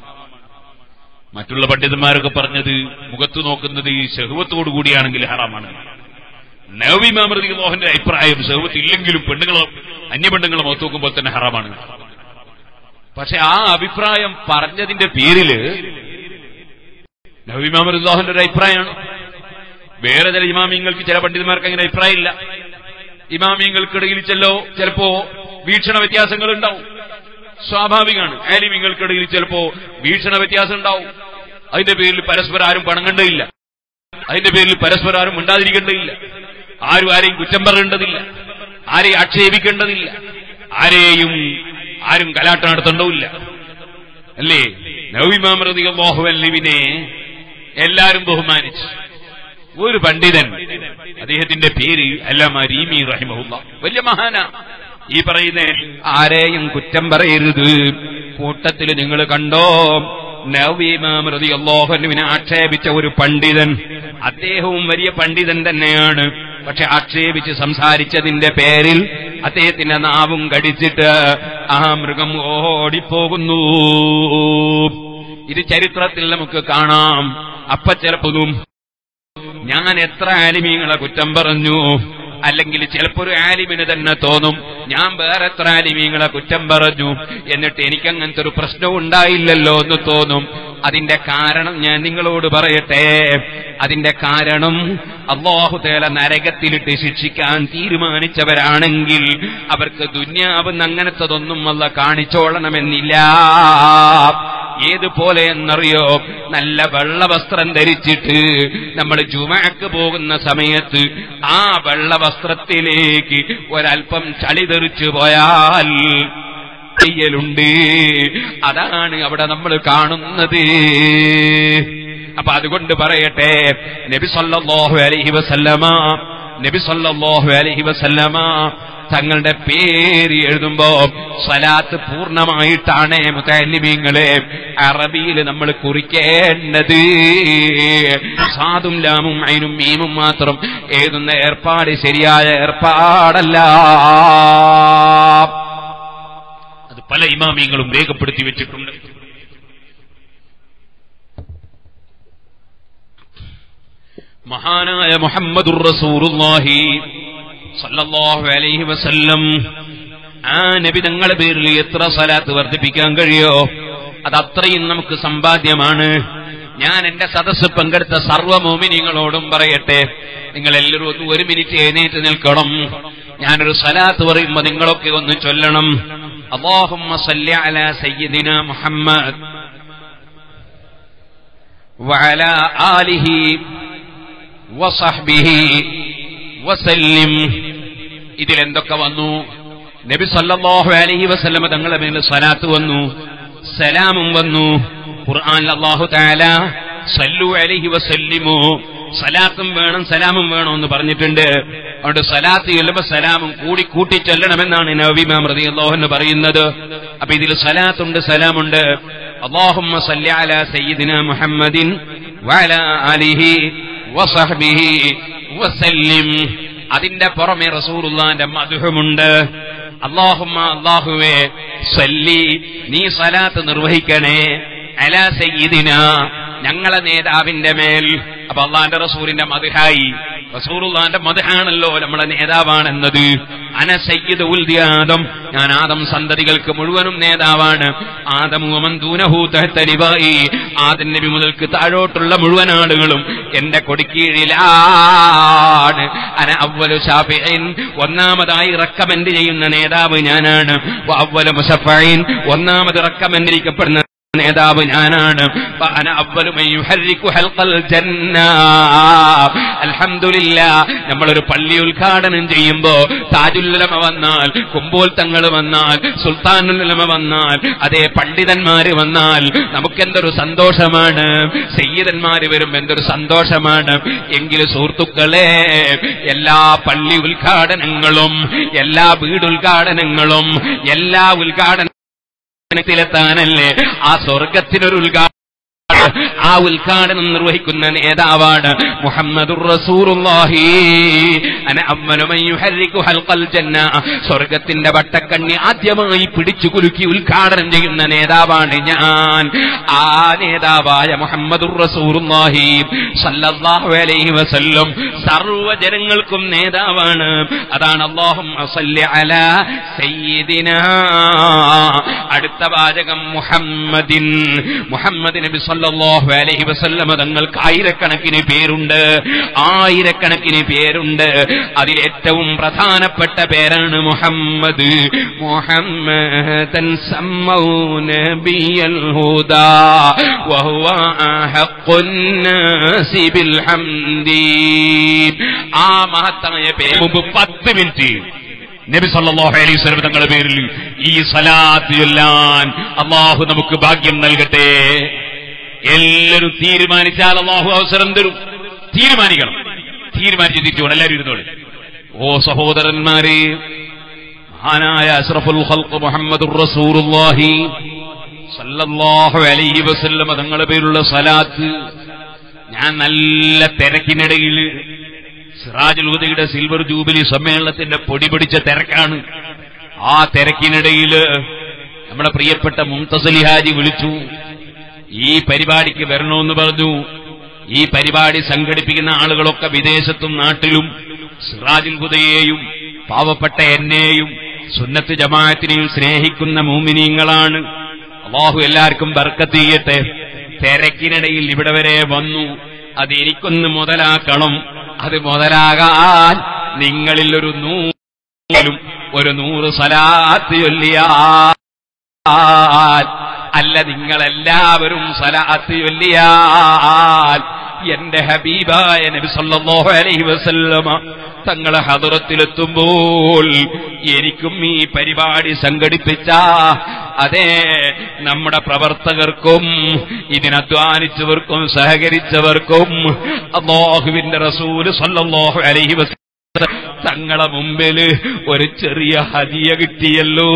മറ്റുള്ള പണ്ഡിതന്മാരൊക്കെ പറഞ്ഞത് മുഖത്ത് നോക്കുന്നത് ഈ ശഹുവത്തോടു കൂടിയാണെങ്കിൽ ഹറാമാണ് നവി മാമൃതി മോഹന്റെ അഭിപ്രായം ശഹുവത്ത് ഇല്ലെങ്കിലും പെണ്ണുങ്ങളെ അന്യപെണ്ണുങ്ങളെ മുഖത്ത് നോക്കുമ്പോൾ തന്നെ ഹറാമാണ് പക്ഷെ ആ അഭിപ്രായം പറഞ്ഞതിന്റെ പേരില് നബിമാമറുല്ലാഹുന്റെ ഒരു അഭിപ്രായമാണ് വേറെ ചില ഇമാമിങ്ങൾക്ക് ചില പണ്ഡിതന്മാർക്ക് അങ്ങനെ അഭിപ്രായമില്ല ഇമാമിയങ്ങൾക്കിടയിൽ ചെല്ലോ ചിലപ്പോ വീക്ഷണ വ്യത്യാസങ്ങൾ ഉണ്ടാവും സ്വാഭാവികമാണ് ആലിമിങ്ങൾക്കിടയിൽ ചിലപ്പോ വീക്ഷണ വ്യത്യാസം ഉണ്ടാവും അതിന്റെ പേരിൽ പരസ്പരം ആരും പണങ്ങണ്ടതില്ല അതിന്റെ പേരിൽ പരസ്പരം ആരും ഉണ്ടാതിരിക്കേണ്ടതില്ല ആരും ആരെയും കുറ്റം പറയേണ്ടതില്ല ആരെയും ആക്ഷേപിക്കേണ്ടതില്ല ആരെയും ആരും കലാട്ട നടത്തേണ്ടതില്ല അല്ലേ നവീമാമൃതിനെ എല്ലാരും ബഹുമാനിച്ചു ഒരു പണ്ഡിതൻ അദ്ദേഹത്തിന്റെ പേര് അല്ലാമ റീമി റഹിമഹുല്ല വലിയ മഹാന ഈ പറയുന്ന ആരെയും കുറ്റം പറയരുത് കൂട്ടത്തിൽ നിങ്ങൾ കണ്ടോ നവീമാമൃതി അള്ളോഹനുവിനെ ആക്ഷേപിച്ച ഒരു പണ്ഡിതൻ അദ്ദേഹവും വലിയ പണ്ഡിതൻ തന്നെയാണ് പക്ഷെ ആക്ഷേപിച്ച് സംസാരിച്ചതിന്റെ പേരിൽ അദ്ദേഹത്തിന്റെ നാവും കടിച്ചിട്ട് ആ മൃഗം ഓടിപ്പോകുന്നു ഇത് ചരിത്രത്തിൽ നമുക്ക് കാണാം അപ്പ ചിലപ്പോഴും ഞാൻ എത്ര ആലിമീങ്ങളെ കുറ്റം പറഞ്ഞു അല്ലെങ്കിൽ ചിലപ്പോ ഒരു ആലിമിന് തന്നെ തോന്നും ഞാൻ വേറെ എത്ര ആലിമീങ്ങളെ കുറ്റം പറഞ്ഞു എന്നിട്ട് എനിക്ക് അങ്ങനത്തെ ഒരു പ്രശ്നവും ഉണ്ടായില്ലല്ലോ എന്ന് തോന്നും അതിന്റെ കാരണം ഞാൻ നിങ്ങളോട് പറയട്ടെ അതിന്റെ കാരണം അള്ളാഹുതേല നരകത്തിലിട്ട് ശിക്ഷിക്കാൻ തീരുമാനിച്ചവരാണെങ്കിൽ അവർക്ക് ദുന്യാവ് അങ്ങനത്തതൊന്നും അല്ല കാണിച്ചോളണമെന്നില്ല ഏതുപോലെ എന്നറിയോ നല്ല വെള്ള വസ്ത്രം ധരിച്ചിട്ട് നമ്മൾ ജുമാക്ക് പോകുന്ന സമയത്ത് ആ വെള്ള വസ്ത്രത്തിലേക്ക് ഒരൽപ്പം ചളി തെറിച്ചു പോയാൽ ചെയ്യലുണ്ട് അതാണ് അവിടെ നമ്മൾ കാണുന്നത് അപ്പൊ അതുകൊണ്ട് പറയട്ടെ നബി സല്ലല്ലാഹു അലൈഹി വസല്ലമ നബി സല്ലല്ലാഹു അലൈഹി വസല്ലമ തങ്ങളുടെ പേര് എഴുതുമ്പോ സ്വലാത്ത് പൂർണ്ണമായിട്ടാണ് മുത്തല്ലിമീങ്ങളെ അറബിയിൽ നമ്മൾ കുറിക്കേണ്ടത് സാധും ലാമും അയിനും മീമും മാത്രം എഴുതുന്ന ഏർപ്പാട് ശരിയായ ഏർപ്പാടല്ല അത് പല ഇമാമിയങ്ങളും രേഖപ്പെടുത്തി വെച്ചിട്ടുണ്ട് മഹാനായ മുഹമ്മദുർ റസൂറുല്ലാഹി സല്ലല്ലാഹു അലൈഹി വസല്ലം ആ നബി തങ്ങളുടെ പേരിൽ എത്ര സലാത്ത് വർദ്ധിപ്പിക്കാൻ കഴിയോ അത് അത്രയും നമുക്ക് സമ്പാദ്യമാണ് ഞാൻ എന്റെ സദസ്സ് പങ്കെടുത്ത സർവ്വ മോമിനിങ്ങളോടും പറയട്ടെ നിങ്ങൾ എല്ലാവരും ഒന്ന് ഒരു മിനിറ്റ് എഴുന്നേറ്റ് നിൽക്കണം ഞാനൊരു സലാത്ത് പറയുമ്പോ നിങ്ങളൊക്കെ ഒന്ന് ചൊല്ലണം അള്ളാഹുമ്മ സല്ലി അലാ സയ്യിദിന മുഹമ്മദ് وعلى آله وصحبه വസല്ലിം ഇതിലെന്തൊക്കെ വന്നു നബി സല്ലല്ലാഹു അലൈഹി വസല്ലമ തങ്ങളുടെ മേൽ സ്വലാത്ത് വന്നു സലാമും വന്നു ഖുർആൻ അല്ലാഹു തആല സല്ലു അലൈഹി വസല്ലിമു സലാത്തും വേണം സലാമും വേണം എന്ന് പറഞ്ഞിട്ടുണ്ട് അതുകൊണ്ട് സലാത്ത് ചെല്ലുമ്പോ സലാമും കൂടി കൂട്ടി ചെല്ലണമെന്നാണ് നബിമാം റളിയല്ലാഹു അൻഹു പറയുന്നത് അപ്പൊ ഇതിൽ സലാത്തുണ്ട് സലാമുണ്ട് اللهم صل على سيدنا محمد وعلى آله وصحبه വസല്ലിം അതിന്റെ പുറമെ റസൂലുള്ളാന്റെ മധുഹമുണ്ട് അള്ളാഹുമ്മ അള്ളാഹുവേ സല്ലി നീ സലാത്ത് നിർവഹിക്കണേ അലാ സയ്യിദിന ഞങ്ങളെ നേതാവിന്റെ മേൽ അപ്പൊ അള്ളാന്റെ റസൂലിന്റെ മധുഹായി റസൂറുള്ളാന്റെ മധുഹാണല്ലോ നമ്മളെ നേതാവാണെന്നത് അന സയ്യിദ് ഉൽദി ആദം ഞാൻ ആദം സന്തതികൾക്ക് മുഴുവനും നേതാവാണ് ആദമുവമൻ ദൂനഹൂ തഹ്തരിബായി ആദം നബി മുതൽക്ക് താഴോട്ടുള്ള മുഴുവൻ ആളുകളും എന്റെ കൊടിക്കീഴിലാണ് അന അവലു ഷാഫിൻ ഒന്നാമതായി റെക്കമെന്റ് ചെയ്യുന്ന നേതാവ് ഞാനാണ് അവല മുസഫൈൻ ഒന്നാമത് റെക്കമെന്റ് ചെയ്യപ്പെടുന്ന നേതാവ് ഞാനാണ് അൽഹംദുലില്ല നമ്മളൊരു പള്ളി ഉദ്ഘാടനം ചെയ്യുമ്പോ താജുല്ലമ വന്നാൽ കുമ്പോൾ തങ്ങൾ വന്നാൽ സുൽത്താനുല്ലമ വന്നാൽ അതേ പണ്ഡിതന്മാര് വന്നാൽ നമുക്കെന്തൊരു സന്തോഷമാണ് സയ്യിദന്മാര് വരും എന്തൊരു സന്തോഷമാണ് എങ്കിൽ സുഹൃത്തുക്കളെ എല്ലാ പള്ളി ഉദ്ഘാടനങ്ങളും എല്ലാ വീടുദ്ഘാടനങ്ങളും എല്ലാ ഉദ്ഘാടന ത്തിലെത്താനല്ലേ ആ സ്വർഗത്തിനൊരു ഉദ്ഘാടനം ആ ഉദ്ഘാടനം നിർവഹിക്കുന്ന നേതാവാണ് മുഹമ്മദുർ റസൂലുള്ളാഹി അന അവ്വലു മൻ യുഹർരികു ഹൽഖൽ ജന്ന സ്വർഗത്തിന്റെ വട്ടക്കണ്ണി ആദ്യമായി പിടിച്ചു കുലുക്കി ഉദ്ഘാടനം ചെയ്യുന്ന നേതാവാണ് ഞാൻ ആ നേതാവായ മുഹമ്മദുർ റസൂലുള്ളാഹി സല്ലല്ലാഹു അലൈഹി വസല്ലം സർവ്വ ജനങ്ങൾക്കും നേതാവാണ് അതാണ് അല്ലാഹും സല്ലി അലാ സയ്യിദിനാ അടുത്ത വാചകം മുഹമ്മദിൻ മുഹമ്മദ് നബി സല്ലല്ലാഹു അലൈഹി വസല്ലം തങ്ങൾക്ക് ആയിരക്കണക്കിന് പേരുണ്ട് ആയിരക്കണക്കിന് പേരുണ്ട് അതിൽ ഏറ്റവും പ്രധാനപ്പെട്ട പേരാണ് മുഹമ്മദ് മുഹമ്മദൻ സമ്മൗ നബിയൽ ഹുദാ വഹുവ അഹഖുൻ നാസി ബിൽ ഹംദി ആ മഹത്തായ പേര് മുമ്പ് പത്ത് മിനിറ്റ് നബി സല്ലല്ലാഹു അലൈഹി വസല്ലം തങ്ങളുടെ പേരിൽ ഈ സലാത്ത് ചൊല്ലാൻ അള്ളാഹു നമുക്ക് ഭാഗ്യം നൽകട്ടെ എല്ലാവരും തീരുമാനിച്ചാൽ അള്ളാഹു അവസരം തരും തീരുമാനിക്കണം തീരുമാനിച്ച് തിരിച്ചുകൊണ്ട് എല്ലാവരും ഇരുന്നോളി ഓ സഹോദരന്മാരെ മഹാനായ അഷ്റഫുൽ ഖൽഖ് മുഹമ്മദുർ റസൂലുള്ളാഹി സല്ലല്ലാഹു അലൈഹി വസല്ലം തങ്ങളുടെ പേരുള്ള സലാത്ത് ഞാൻ നല്ല തിരക്കിനിടയിൽ സിറാജുൽ ഹുദയുടെ സിൽവർ ജൂബിലി സമ്മേളനത്തിന്റെ പൊടി പിടിച്ച തിരക്കാണ് ആ തിരക്കിനിടയിൽ നമ്മുടെ പ്രിയപ്പെട്ട മുംതസലി ഹാജി വിളിച്ചു ഈ പരിപാടിക്ക് വരണമെന്ന് പറഞ്ഞു ഈ പരിപാടി സംഘടിപ്പിക്കുന്ന ആളുകളൊക്കെ വിദേശത്തും നാട്ടിലും സിറാജുൽ ഹുദയെയും പാവപ്പെട്ട എന്നെയും സുന്നത്ത് ജമാഅത്തിനെയും സ്നേഹിക്കുന്ന മൂമിനീങ്ങളാണ് അള്ളാഹു എല്ലാവർക്കും ബർക്കത്ത് ചെയ്യട്ടെ തിരക്കിനിടയിൽ ഇവിടെ വരെ വന്നു അത് എനിക്കൊന്ന് മുതലാക്കണം അത് മുതലാകാൻ നിങ്ങളിൽ ഒരു നൂലും ഒരു നൂറ് സലാത്ത് ചൊല്ലിയാൽ അല്ല നിങ്ങളെല്ലാവരും സലാത്ത് ചൊല്ലിയാൽ എന്റെ ഹബീബായ നബി സല്ലല്ലാഹു അലൈഹി വസല്ലമ തങ്ങളെ ഹദറത്തിലെത്തുമ്പോൾ എനിക്കും ഈ പരിപാടി സംഘടിപ്പിച്ച അതെ നമ്മുടെ പ്രവർത്തകർക്കും ഇതിനധ്വാനിച്ചവർക്കും സഹകരിച്ചവർക്കും അള്ളാഹുവിന്റെ റസൂല് സല്ലല്ലാഹു അലൈഹി വസല്ലം തങ്ങളെ മുമ്പിൽ ഒരു ചെറിയ ഹദിയ കിട്ടിയല്ലോ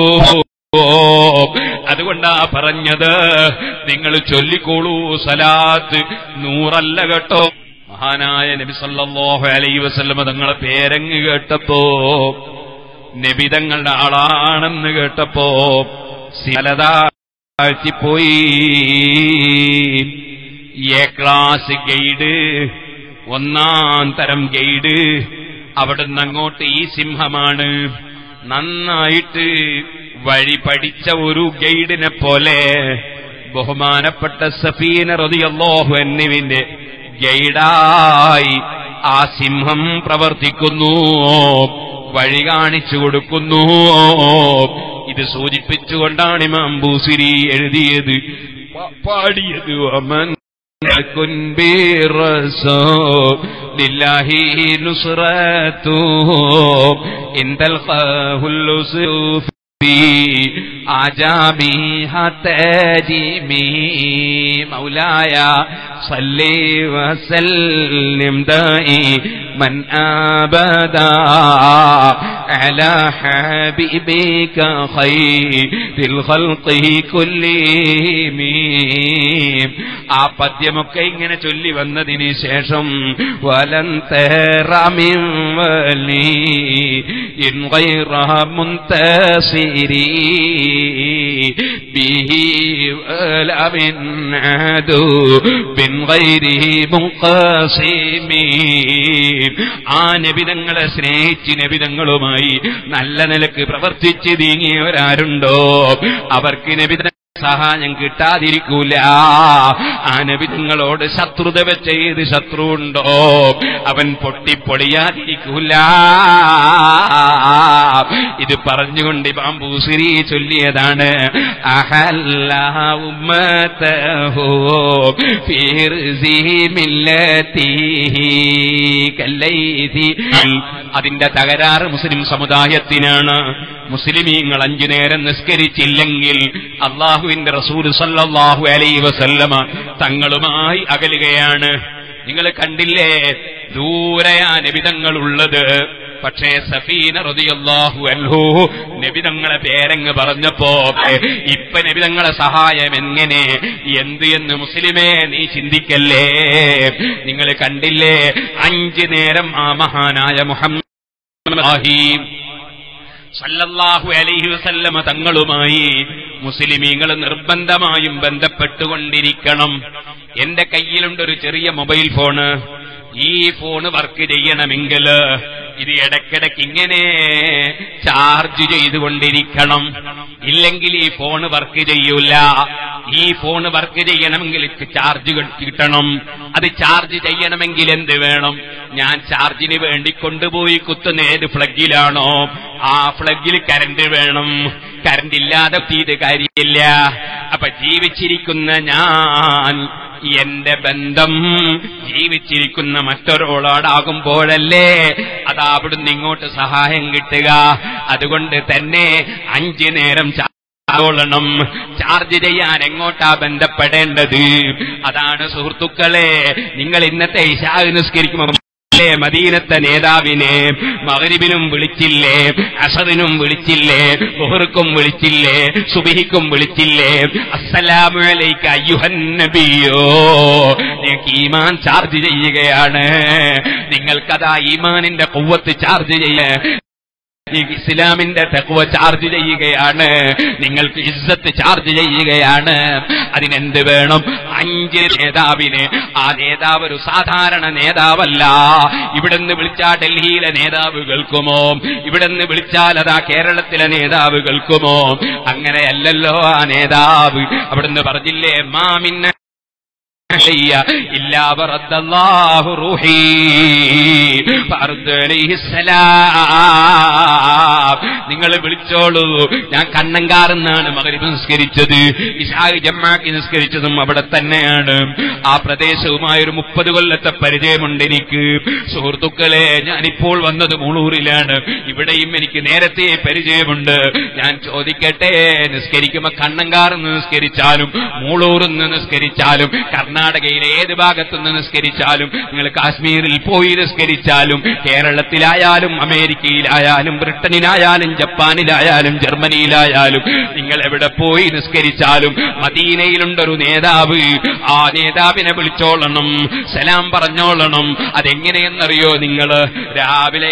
അതുകൊണ്ടാ പറഞ്ഞത് നിങ്ങൾ ചൊല്ലിക്കോളൂ സലാത്ത് നൂറല്ല കേട്ടോ മഹാനായ നബി സല്ലല്ലാഹു അലൈഹി വസല്ലമ തങ്ങളെ പേരങ്ങ് കേട്ടപ്പോ നബി തങ്ങളുടെ ആളാണെന്ന് കേട്ടപ്പോ സിലതാഴ്ത്തിപ്പോയി എ ക്ലാസ് ഗൈഡ് ഒന്നാം തരം ഗൈഡ് അവിടുന്ന് അങ്ങോട്ട് ഈ സിംഹമാണ് നന്നായിട്ട് വഴി പഠിച്ച ഒരു ഗൈഡിനെ പോലെ ബഹുമാനപ്പെട്ട സഫീന റതിയല്ലാഹു എന്നിവിന്റെ ഗൈഡായി ആ സിംഹം പ്രവർത്തിക്കുന്നു വഴി കാണിച്ചു കൊടുക്കുന്നു ഇത് സൂചിപ്പിച്ചുകൊണ്ടാണ് ഇമാം ബൂസിരി എഴുതിയത് പാടിയത് അമൻ كن بالرسول لله نصرته إن تلقاه اللصوف في أعجابها تاجمي مولاي صل وسلم دائي من أبدا على حبيبك خير الخلق كلهم ആ പദ്യമൊക്കെ ഇങ്ങനെ ചൊല്ലി വന്നതിന് ശേഷം വലൻ തേറാമിൻ വലി ഇൻ ഗൈറ മുൻതസിരി ബിഹി വല മിൻ അദു ബിൻ ഗൈരിഹി മുൻഖസിമി ആ നബിതങ്ങളെ സ്നേഹിച്ച് നബിതങ്ങളുമായി നല്ല നിലക്ക് പ്രവർത്തിച്ച് നീങ്ങിയവരാരുണ്ടോ അവർക്ക് നബിത സഹായം കിട്ടാതിരിക്കൂല ആ നബിതങ്ങളോട് ശത്രുത വെച്ച ഏത് ശത്രുണ്ടോ അവൻ പൊട്ടിപ്പൊളിയാതിരിക്കൂല ഇത് പറഞ്ഞുകൊണ്ട് ബാമ്പൂസിരി ചൊല്ലിയതാണ് അഹല്ല ഉമ്മതഹു ഫിർസി മില്ലത്തിഹി കല്ലൈതി അതിന്റെ തകരാറ് മുസ്ലിം സമുദായത്തിനാണ് മുസ്ലിമീങ്ങൾ അഞ്ചു നേരം നിസ്കരിച്ചില്ലെങ്കിൽ അള്ളാഹുവിന്റെ റസൂൽ സല്ലല്ലാഹു അലൈഹി വസല്ലമ തങ്ങളുമായി അകലുകയാണ് നിങ്ങൾ കണ്ടില്ലേ ദൂരെയാ നിബിതങ്ങളുള്ളത് പക്ഷേ സഫീന റളിയല്ലാഹു അൻഹു നബിതങ്ങളെ പേരങ്ങ് പറഞ്ഞപ്പോ ഇപ്പൊ നബിതങ്ങളെ സഹായം എങ്ങനെ എന്ത് എന്ന് മുസ്ലിമേ നീ ചിന്തിക്കല്ലേ നിങ്ങൾ കണ്ടില്ലേ അഞ്ചു നേരം ആ മഹാനായ മുഹമ്മദ് ഇബ്രാഹിം സല്ലല്ലാഹു അലൈഹി വസല്ലമ തങ്ങളുമായി മുസ്ലിമീങ്ങൾ നിർബന്ധമായും ബന്ധപ്പെട്ടുകൊണ്ടിരിക്കണം എന്റെ കയ്യിലുണ്ടൊരു ചെറിയ മൊബൈൽ ഫോണ് ഈ ഫോണ് വർക്ക് ചെയ്യണമെങ്കിൽ ഇത് ഇടയ്ക്കിടയ്ക്ക് ഇങ്ങനെ ചാർജ് ചെയ്തുകൊണ്ടിരിക്കണം ഇല്ലെങ്കിൽ ഈ ഫോണ് വർക്ക് ചെയ്യൂല ഈ ഫോണ് വർക്ക് ചെയ്യണമെങ്കിൽ ചാർജ് കിട്ടണം അത് ചാർജ് ചെയ്യണമെങ്കിൽ എന്ത് വേണം ഞാൻ ചാർജിന് വേണ്ടി കൊണ്ടുപോയി കുത്തുന്ന ഏത് ഫ്ലഗിലാണോ ആ ഫ്ലഗിൽ കരണ്ട് വേണം കരണ്ട് ഇല്ലാതെ തീത് കാര്യമില്ല അപ്പൊ ജീവിച്ചിരിക്കുന്ന ഞാൻ എന്റെ ബന്ധം ജീവിച്ചിരിക്കുന്ന മറ്റൊരാളോടാകുമ്പോഴല്ലേ അതാ അവിടുന്ന് ഇങ്ങോട്ട് സഹായം കിട്ടുക അതുകൊണ്ട് തന്നെ അഞ്ചു നേരം ോളണം ചാർജ് ചെയ്യാൻ എങ്ങോട്ടാ ബന്ധപ്പെടേണ്ടത് അതാണ് സുഹൃത്തുക്കളെ നിങ്ങൾ ഇന്നത്തെ ഇഷാ നിസ്കരിക്കുമ്പോൾ ല്ലേ മദീനത്തെ നേതാവിനെ മകരിബിനും വിളിച്ചില്ലേ അസറിനും വിളിച്ചില്ലേ ബുഹർക്കും വിളിച്ചില്ലേ സുബിഹിക്കും വിളിച്ചില്ലേ അസ്സലാമലൈക്ക് അയ്യുഹൻ നബിയോ നിങ്ങൾക്ക് ഈമാൻ ചാർജ് ചെയ്യുകയാണ് നിങ്ങൾക്കതാ ഈമാനിന്റെ കൊവ്വത്ത് ചാർജ് ചെയ്യ ഈ ഇസ്ലാമിന്റെ തെക്കുവ ചാർജ് ചെയ്യുകയാണ് നിങ്ങൾക്ക് ഇസ്സത്ത് ചാർജ് ചെയ്യുകയാണ് അതിനെന്ത് വേണം അഞ്ച് നേതാവിന് ആ നേതാവ് ഒരു സാധാരണ നേതാവല്ല ഇവിടുന്ന് വിളിച്ചാൽ ഡൽഹിയിലെ നേതാവ് കേൾക്കുമോ ഇവിടുന്ന് വിളിച്ചാൽ അതാ കേരളത്തിലെ നേതാവ് കേൾക്കുമോ അങ്ങനെയല്ലല്ലോ ആ നേതാവ് അവിടുന്ന് പറഞ്ഞില്ലേ മാമിന്ന إلا ورد الله روحي فأرد عليه السلام നിങ്ങൾ വിളിച്ചോളൂ ഞാൻ കണ്ണങ്കാറെന്നാണ് മകരിബ് നിസ്കരിച്ചത് ഇഷാഹ് ജമ്മാക്കി നിസ്കരിച്ചതും അവിടെ തന്നെയാണ് ആ പ്രദേശവുമായ ഒരു മുപ്പത് കൊല്ലത്തെ പരിചയമുണ്ട് എനിക്ക് സുഹൃത്തുക്കളെ ഞാനിപ്പോൾ വന്നത് മുളൂരിലാണ് ഇവിടെയും എനിക്ക് നേരത്തെ പരിചയമുണ്ട് ഞാൻ ചോദിക്കട്ടെ നിസ്കരിക്കുമ്പോ കണ്ണങ്കാറെന്ന് നിസ്കരിച്ചാലും മൂളൂർന്ന് നിസ്കരിച്ചാലും കർണാടകയിലെ ഏത് ഭാഗത്തുനിന്ന് നിസ്കരിച്ചാലും നിങ്ങൾ കാശ്മീരിൽ പോയി നിസ്കരിച്ചാലും കേരളത്തിലായാലും അമേരിക്കയിലായാലും ബ്രിട്ടനിലായാലും ജപ്പാനിലായാലും ജർമ്മനിയിലായാലും നിങ്ങൾ എവിടെ പോയി നിസ്കരിച്ചാലും മദീനയിലുണ്ടൊരു നേതാവ് ആ നേതാവിനെ വിളിച്ചോളണം സലാം പറഞ്ഞോളണം അതെങ്ങനെയെന്നറിയോ നിങ്ങൾ രാവിലെ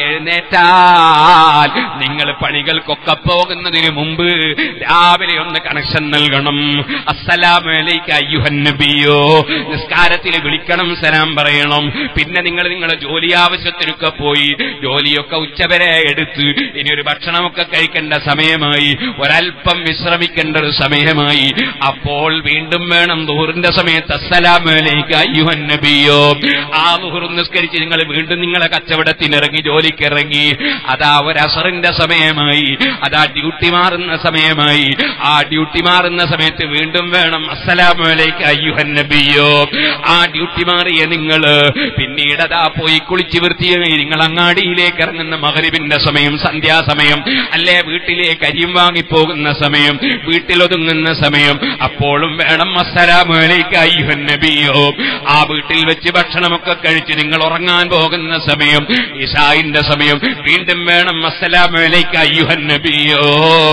എഴുന്നേറ്റാൽ നിങ്ങൾ പണികൾക്കൊക്കെ പോകുന്നതിന് മുമ്പ് രാവിലെ ഒന്ന് കണക്ഷൻ നൽകണം അസ്സലാമലൈക്ക് അയ്യുഹൻ നബിയോ നിസ്കാരത്തിൽ വിളിക്കണം സലാം പറയണം പിന്നെ നിങ്ങൾ നിങ്ങളുടെ ജോലി ആവശ്യത്തിനൊക്കെ പോയി ജോലിയൊക്കെ ഉച്ചവരെ എടുത്ത് ഇനി ഒരു ഭക്ഷണമൊക്കെ കഴിക്കേണ്ട സമയമായി ഒരൽപ്പം വിശ്രമിക്കേണ്ട ഒരു സമയമായി അപ്പോൾ വീണ്ടും വേണം ദൂറിന്റെ സമയത്ത് അസ്സലാമലേക്ക് അയ്യുഹൻ നബിയോ ആ ദുഹുർ നിസ്കരിച്ച് നിങ്ങൾ വീണ്ടും നിങ്ങളെ കച്ചവടത്തിനിറങ്ങി ജോലിക്ക് ഇറങ്ങി അതാ ഒരു അസറിന്റെ സമയമായി അതാ ഡ്യൂട്ടി മാറുന്ന സമയമായി ആ ഡ്യൂട്ടി മാറുന്ന സമയത്ത് വീണ്ടും വേണം അസ്സലാമലേക്ക് അയ്യുഹൻ നബിയോ ആ ഡ്യൂട്ടി മാറിയ നിങ്ങൾ പിന്നീട് അതാ പോയി കുളിച്ച് വൃത്തിയായി നിങ്ങൾ അങ്ങാടിയിലേക്ക് ഇറങ്ങുന്ന മകരിവിന്റെ സമയം സന്ധ്യാസമയം അല്ലേ വീട്ടിലേക്ക് അരിയും വാങ്ങിപ്പോകുന്ന സമയം വീട്ടിലൊതുങ്ങുന്ന സമയം അപ്പോഴും വേണം അസ്സലാമലേക്ക് അയ്യുഹൻ നബിയോ ആ വീട്ടിൽ വെച്ച് ഭക്ഷണമൊക്കെ കഴിച്ച് നിങ്ങൾ ഉറങ്ങാൻ പോകുന്ന സമയം ഇഷായിന്റെ സമയം വീണ്ടും വേണം അസ്സലാമലേക്ക് അയ്യുഹൻ നബിയോ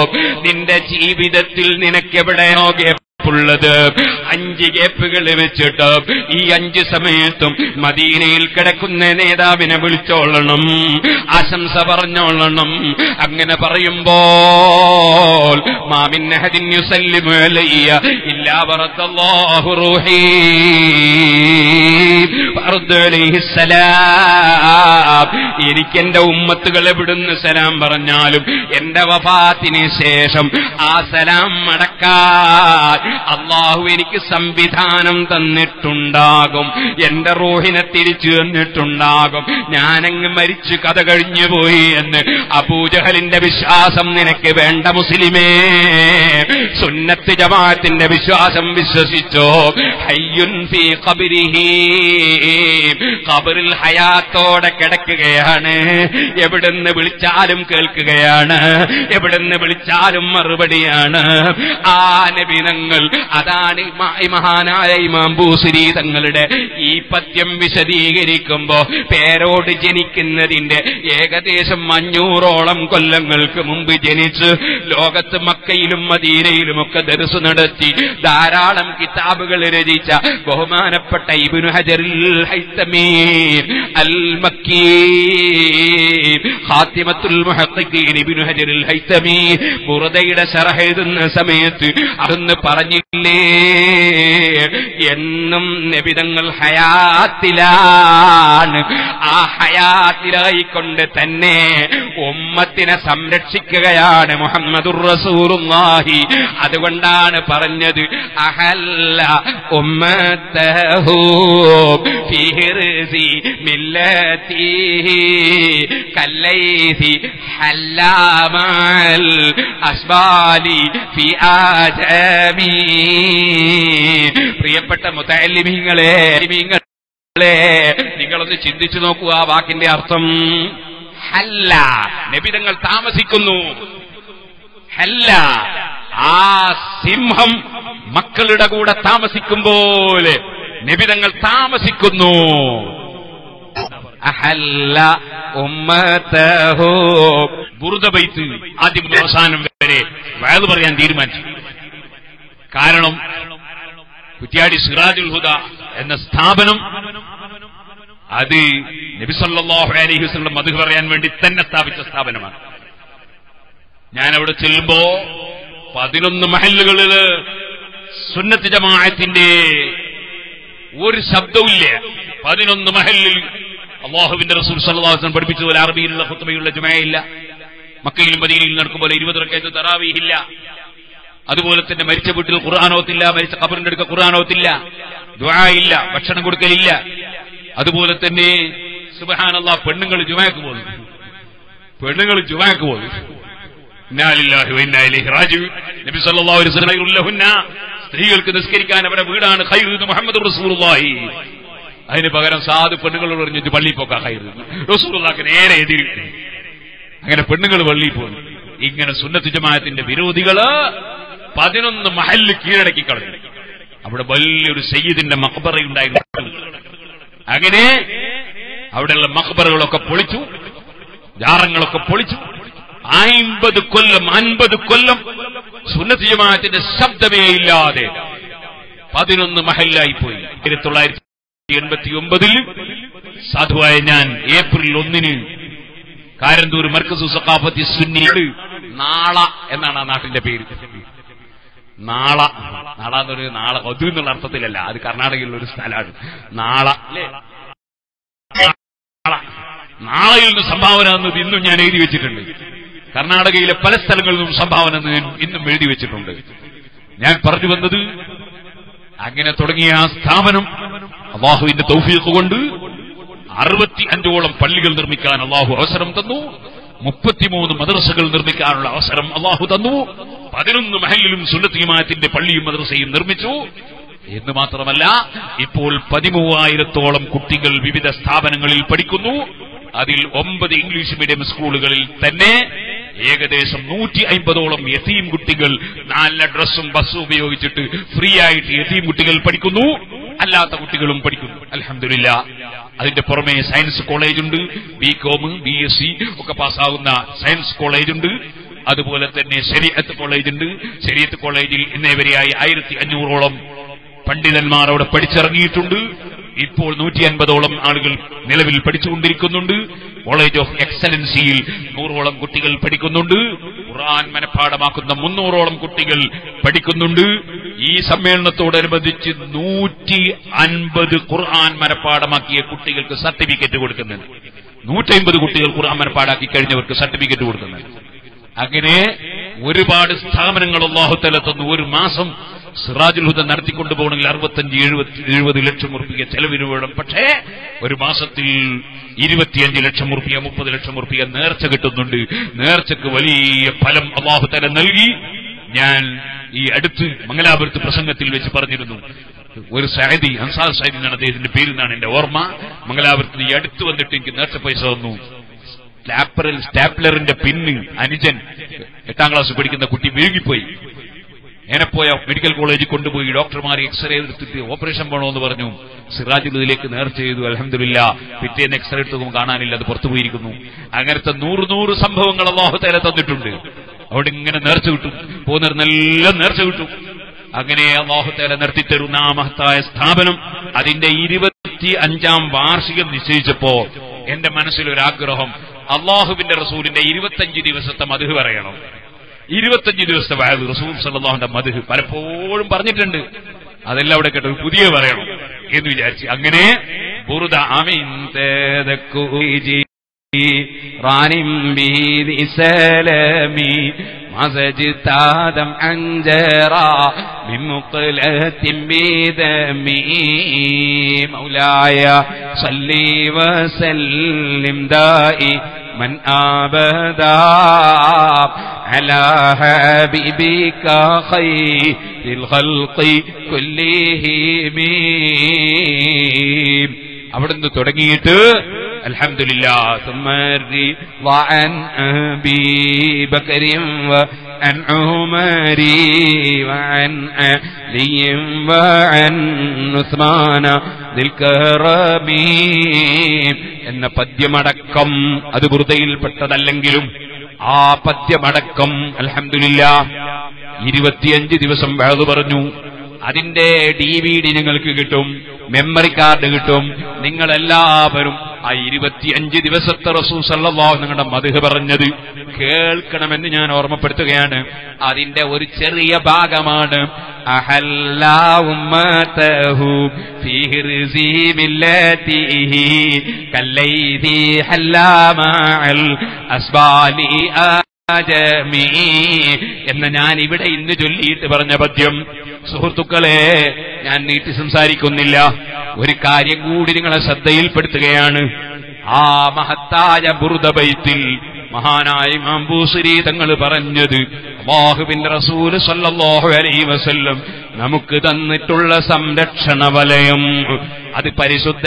നിന്റെ ജീവിതത്തിൽ നിനക്കെവിടെയോ ുള്ളത് അഞ്ച് ഗ്യാപ്പുകൾ വെച്ചിട്ട് ഈ അഞ്ച് സമയത്തും മദീനയിൽ കിടക്കുന്ന നേതാവിനെ വിളിച്ചോളണം ആശംസ പറഞ്ഞോളണം അങ്ങനെ പറയുമ്പോൾ മാമിന്നഹദിൻ യുസല്ലിമു അലയ്യ ഇല്ലാ വറദല്ലാഹു റൂഹി ഫർദ് അലൈഹിസ്സലാം എനിക്ക് എന്റെ ഉമ്മത്തുകൾ എവിടുന്ന് സലാം പറഞ്ഞാലും എന്റെ വഫാത്തിന് ശേഷം ആ സലാം മടക്കാൻ അള്ളാഹു എനിക്ക് സംവിധാനം തന്നിട്ടുണ്ടാകും എന്റെ റൂഹിനെ തിരിച്ചു തന്നിട്ടുണ്ടാകും ഞാനങ്ങ് മരിച്ചു കഥ കഴിഞ്ഞു പോയി എന്ന് അബൂജഹലിന്റെ വിശ്വാസം നിനക്ക് വേണ്ട മുസ്ലിമേ സുന്നത്ത് ജമാഅത്തിന്റെ വിശ്വാസം വിശ്വസിച്ചോ ഹയ്യുൻ ഫീ ഖബരിഹി ഖബറിൽ ഹയാത്തോടെ കിടക്കുകയാണ് എവിടുന്ന് വിളിച്ചാലും കേൾക്കുകയാണ് എവിടുന്ന് വിളിച്ചാലും മറുപടിയാണ് ആ നബിനങ്ങൾ അതാണ് ഇമാ- ഈ മഹാനായ ഇമാം ബൂസുരി തങ്ങളുടെ ഈ പദ്യം വിശദീകരിക്കുമ്പോ പേരോട് ജനിക്കുന്നതിന്റെ ഏകദേശം അഞ്ഞൂറോളം കൊല്ലങ്ങൾക്ക് മുമ്പ് ജനിച്ച് ലോകത്ത് മക്കയിലും മദീനയിലും ഒക്കെ ദർസ് നടത്തി ധാരാളം കിതാബുകൾ രചിച്ച ബഹുമാനപ്പെട്ട ഇബ്നു ഹജറിൽ ഹൈത്തമീ അൽ മക്കീ ഹാത്തിമത്തുൽ മുഹഖിഖീൻ ഇബ്നു ഹജറിൽ ഹൈത്തമീ ബുറദയുടെ ശറഹ് എഴുതുന്ന സമയത്ത് അതൊന്ന് പറഞ്ഞില്ലേ എന്നും നബിതങ്ങൾ ഹയാത്തിലാണ് ആ ഹയാത്തിലായിക്കൊണ്ട് തന്നെ ഉമ്മത്തിനെ സംരക്ഷിക്കുകയാണ് മുഹമ്മദുർ റസൂറുല്ലാഹി അതുകൊണ്ടാണ് പറഞ്ഞത് അഹല്ല ഉമ്മത്തഹു ഫീ ഹിർസി മില്ലത്തി കല്ലൈസി ഹല്ലാമൽ അസ്ബാലി ഫി ആജമി പ്രിയപ്പെട്ട മുത്തല്ലിമീങ്ങളെ ലിമീങ്ങളെ നിങ്ങളൊന്ന് ചിന്തിച്ചു നോക്കൂ ആ വാക്കിന്റെ അർത്ഥം ഹല്ല നബിതങ്ങൾ താമസിക്കുന്നു ഹല്ല ആ സിംഹം മക്കളുടെ കൂടെ താമസിക്കും പോലെ നബിതങ്ങൾ താമസിക്കുന്നു അഹല്ല ഉമ്മത്തഹു ബുറുദബൈത്ത് ആദ്യം മുതൽ അവസാനം വരെ വയത് പറയാൻ തീരുമാനിച്ചു കാരണം കുറ്റ്യാടി സിറാജുൽ ഹുദ എന്ന സ്ഥാപനം അത് നബിസല്ലാഹു അലൈഹി വസല്ലം മധു പറയാൻ വേണ്ടി തന്നെ സ്ഥാപിച്ച സ്ഥാപനമാണ് ഞാൻ അവിടെ ചെല്ലുമ്പോ പതിനൊന്ന് മഹല്ലുകളില് സുന്നത്ത് ജമാഅത്തിന്റെ ഒരു ശബ്ദവുമില്ല പതിനൊന്ന് മഹല്ലിൽ അള്ളാഹുവിന്റെ റസൂൽ സല്ലാഹുസ്ലം പഠിപ്പിച്ചതുപോലെ അറബിയിലുള്ള ഹുത്തമയുള്ള ജുമയില്ല മക്കയിലും മദീനയിലും നടക്കുമ്പോൾ ഇരുപത് റക്കയത്ത് തറാവീഹില്ല അതുപോലെ തന്നെ മരിച്ച വീട്ടിൽ ഖുർആാനോത്തില്ല മരിച്ച ഖബറിന്റെ അടുക്ക ഖുർആാനോത്തില്ല ദുആ ഇല്ല ഭക്ഷണം കൊടുക്കലില്ല അതുപോലെ തന്നെ സുബഹാനല്ലാ പെണ്ണുങ്ങൾ ജുമാക്ക് പോകുന്നു പെണ്ണുങ്ങൾ ജുമാക്ക് പോകുന്നു ഇന്നാലില്ലാഹി വ ഇന്നാ ഇലൈഹി റാജിഊൻ. നബി സല്ലല്ലാഹു അലൈഹി വസല്ലം ഖൈറുൽ ലഹുന്ന സ്ത്രീകൾക്ക് നിസ്കരിക്കാൻ അവരുടെ വീടാണ് ഖൈറു എന്ന് മുഹമ്മദ് റസൂലുള്ളാഹി അതിന് പകരം സാധു പെണ്ണുങ്ങളോട് പറഞ്ഞിട്ട് പള്ളിയിൽ പോക്കാ ഖൈറു റസൂലുള്ളാഹിക്ക് നേരെ എതിര് അങ്ങനെ പെണ്ണുങ്ങൾ പള്ളിയിൽ പോകുന്നു ഇങ്ങനെ സുന്നത്ത് ജമാഅത്തിന്റെ വിരോധികള് പതിനൊന്ന് മഹല്ല് കീഴടക്കി കളഞ്ഞു അവിടെ വലിയൊരു സയ്യിദിന്റെ മക്ബറയുണ്ടായിരുന്നു അങ്ങനെ അവിടെയുള്ള മക്ബറകളൊക്കെ പൊളിച്ചു ജാറങ്ങളൊക്കെ പൊളിച്ചു അൻപത് കൊല്ലം അൻപത് കൊല്ലം സുന്നത്ത് ജമാഅത്തിന്റെ ശബ്ദമേ ഇല്ലാതെ പതിനൊന്ന് മഹല്ലായി പോയി ആയിരത്തി തൊള്ളായിരത്തി എൺപത്തി ഒമ്പതിൽ സാധുവായ ഞാൻ ഏപ്രിൽ ഒന്നിന് കാരന്തൂർ മർക്കസു സഖാഫത്തി സുന്നിയുടെ നാള എന്നാണ് ആ നാട്ടിന്റെ പേര് നാള നാള എന്നൊരു നാള കൊതു എന്നുള്ള അർത്ഥത്തിലല്ല അത് കർണാടകയിലുള്ള ഒരു സ്ഥലമാണ് നാള അല്ലേ നാള നാളെയിൽ നിന്ന് സംഭാവന എന്നത് ഇന്നും ഞാൻ എഴുതി വെച്ചിട്ടുണ്ട് കർണാടകയിലെ പല സ്ഥലങ്ങളിൽ നിന്നും സംഭാവന എന്ന് ഞാൻ ഇന്നും എഴുതി വെച്ചിട്ടുണ്ട് ഞാൻ പറഞ്ഞു വന്നത് അങ്ങനെ തുടങ്ങിയ ആ സ്ഥാപനം അള്ളാഹുവിന്റെ തൗഫീഖ് കൊണ്ട് അറുപത്തി അഞ്ചോളം പള്ളികൾ നിർമ്മിക്കാൻ അള്ളാഹു അവസരം തന്നു മുപ്പത്തിമൂന്ന് മദ്രസകൾ നിർമ്മിക്കാനുള്ള അവസരം അള്ളാഹു തന്നു പതിനൊന്ന് മഹലിലും സുന്നത്തിമാത്തിന്റെ പള്ളിയും മദ്രസയും നിർമ്മിച്ചു എന്ന് മാത്രമല്ല ഇപ്പോൾ പതിമൂവായിരത്തോളം കുട്ടികൾ വിവിധ സ്ഥാപനങ്ങളിൽ പഠിക്കുന്നു അതിൽ ഒമ്പത് ഇംഗ്ലീഷ് മീഡിയം സ്കൂളുകളിൽ തന്നെ ഏകദേശം നൂറ്റി അമ്പതോളം യതീം കുട്ടികൾ നല്ല ഡ്രസ്സും ബസ്സും ഉപയോഗിച്ചിട്ട് ഫ്രീ ആയിട്ട് യതീം കുട്ടികൾ പഠിക്കുന്നു അല്ലാത്ത കുട്ടികളും പഠിക്കുന്നു അലഹമില്ല അതിന്റെ പുറമെ സയൻസ് കോളേജ് ഉണ്ട് B com B S C ഒക്കെ പാസ്സാകുന്ന സയൻസ് കോളേജ് ഉണ്ട് അതുപോലെ തന്നെ ശരീഅത്ത് കോളേജ് ഉണ്ട് ശരീഅത്ത് കോളേജിൽ ഇന്നേവരെയായി ആയിരത്തി അഞ്ഞൂറോളം പണ്ഡിതന്മാർ അവിടെ പഠിച്ചിറങ്ങിയിട്ടുണ്ട് ഇപ്പോൾ നൂറ്റി അൻപതോളം ആളുകൾ നിലവിൽ പഠിച്ചുകൊണ്ടിരിക്കുന്നുണ്ട് കോളേജ് ഓഫ് എക്സലൻസിയിൽ നൂറോളം കുട്ടികൾ പഠിക്കുന്നുണ്ട് ഖുർആൻ മനഃപ്പാടമാക്കുന്ന മുന്നൂറോളം കുട്ടികൾ പഠിക്കുന്നുണ്ട് ഈ സമ്മേളനത്തോടനുബന്ധിച്ച് നൂറ്റി അൻപത് ഖുർആൻ മനഃപ്പാടമാക്കിയ കുട്ടികൾക്ക് സർട്ടിഫിക്കറ്റ് കൊടുക്കുന്നുണ്ട് നൂറ്റമ്പത് കുട്ടികൾ ഖുർആൻ മനഃപ്പാടാക്കി കഴിഞ്ഞവർക്ക് സർട്ടിഫിക്കറ്റ് കൊടുക്കുന്നുണ്ട് അങ്ങനെ ഒരുപാട് സ്ഥാപനങ്ങൾ അള്ളാഹുത്തല തന്നു ഒരു മാസം സിറാജുൽ ഹുദ നടത്തിക്കൊണ്ടു പോകണമെങ്കിൽ അറുപത്തഞ്ച് എഴുപത്തി എഴുപത് ലക്ഷം ഉറുപ്പിക ചെലവിന് വേണം പക്ഷേ ഒരു മാസത്തിൽ ഇരുപത്തിയഞ്ച് ലക്ഷം ഉറുപ്പിക മുപ്പത് ലക്ഷം ഉറുപ്പിക നേർച്ച കിട്ടുന്നുണ്ട് നേർച്ചക്ക് വലിയ ഫലം അള്ളാഹുത്തല നൽകി ഞാൻ ഈ അടുത്ത് മംഗലാപുരത്ത് പ്രസംഗത്തിൽ വെച്ച് പറഞ്ഞിരുന്നു ഒരു സൈദി അൻസാർ സൈദി എന്നാണ് അദ്ദേഹത്തിന്റെ പേരിൽ നിന്നാണ് എന്റെ ഓർമ്മ മംഗലാപുരത്തിന് ഈ അടുത്ത് വന്നിട്ട് എനിക്ക് നേരത്തെ പൈസ തന്നു സ്റ്റാപ്പറിൽ സ്റ്റാപ്ലറിന്റെ പിന്ന് അനുജൻ എട്ടാം ക്ലാസ് പഠിക്കുന്ന കുട്ടി വിഴുങ്ങിപ്പോയി ഏനപ്പോയ മെഡിക്കൽ കോളേജിൽ കൊണ്ടുപോയി ഡോക്ടർമാർ എക്സ്റേ എടുത്തിട്ട് ഓപ്പറേഷൻ വേണമെന്ന് പറഞ്ഞു സിറാജുൽ ഇതിലേക്ക് നേർച്ച ചെയ്തു അലഹമില്ല പിറ്റേന്ന് എക്സ്റേ എടുത്തും കാണാനില്ല അത് പുറത്തു പോയിരിക്കുന്നു അങ്ങനത്തെ നൂറ് നൂറ് സംഭവങ്ങൾ അള്ളാഹുത്തേരെ തന്നിട്ടുണ്ട് അവിടെ ഇങ്ങനെ നേർച്ച കിട്ടും പോകുന്നവർ നല്ല നേർച്ച കിട്ടും അങ്ങനെ അള്ളാഹുത്തേല നിർത്തിത്തരുന്ന ആ മഹത്തായ സ്ഥാപനം അതിന്റെ ഇരുപത്തി അഞ്ചാം വാർഷികം നിശ്ചയിച്ചപ്പോ എന്റെ മനസ്സിലൊരാഗ്രഹം അള്ളാഹുവിന്റെ റസൂലിന്റെ ഇരുപത്തഞ്ച് ദിവസത്തെ മധു പറയണം ഇരുപത്തഞ്ച് ദിവസത്തെ വയത് റസൂൽ സല്ലാഹുന്റെ മധു പലപ്പോഴും പറഞ്ഞിട്ടുണ്ട് അതെല്ലാം അവിടെ കേട്ടോ പുതിയ പറയണം എന്ന് വിചാരിച്ചു അങ്ങനെ ബുറുദ അമീൻ തേദക്കുജി റാനിം ബീദി സലമി മസജിദ് ആദം അഞ്ചറ بمقلة بدمي مولاي صلي وسلم دائي من أبدا على حبيبك خير الخلق كلهم അവിടുന്ന് തുടങ്ങിയിട്ട് അൽഹംദുലില്ലാ ثم وعن أبي بكر وعن عمر وعن علي وعن عثمان ذي الكرم എന്ന പദ്യമടക്കം അത് ബുറുദയിൽപ്പെട്ടതല്ലെങ്കിലും ആ പദ്യമടക്കം അൽഹംദുലില്ല ഇരുപത്തിയഞ്ച് ദിവസം വേദ പറഞ്ഞു അതിന്റെ ഡി വി ഡി നിങ്ങൾക്ക് കിട്ടും മെമ്മറി കാർഡ് കിട്ടും നിങ്ങളെല്ലാവരും ആ ഇരുപത്തിയഞ്ച് ദിവസത്തെ റസൂ സല്ലല്ലാഹു നിങ്ങളുടെ മധു പറഞ്ഞത് കേൾക്കണമെന്ന് ഞാൻ ഓർമ്മപ്പെടുത്തുകയാണ് അതിന്റെ ഒരു ചെറിയ ഭാഗമാണ് أحل أمته في هرز ملته كالذي حل مع الأسبال آجمي എന്ന ഞാൻ ഇവിടെ ഇന്ന് ചൊല്ലിയിട്ട് പറഞ്ഞ പദ്യം സുഹൃത്തുക്കളെ ഞാൻ നീട്ടി സംസാരിക്കുന്നില്ല ഒരു കാര്യം കൂടി നിങ്ങളെ ശ്രദ്ധയിൽപ്പെടുത്തുകയാണ് ആ മഹത്തായ ബുറുദബൈത്തിൽ മഹാനായ മാമ്പൂശ്രീ തങ്ങൾ പറഞ്ഞത് അള്ളാഹുവിന്റെ റസൂല് സല്ലല്ലാഹു അലൈഹി വസല്ലം നമുക്ക് തന്നിട്ടുള്ള സംരക്ഷണ വലയം അത് പരിശുദ്ധ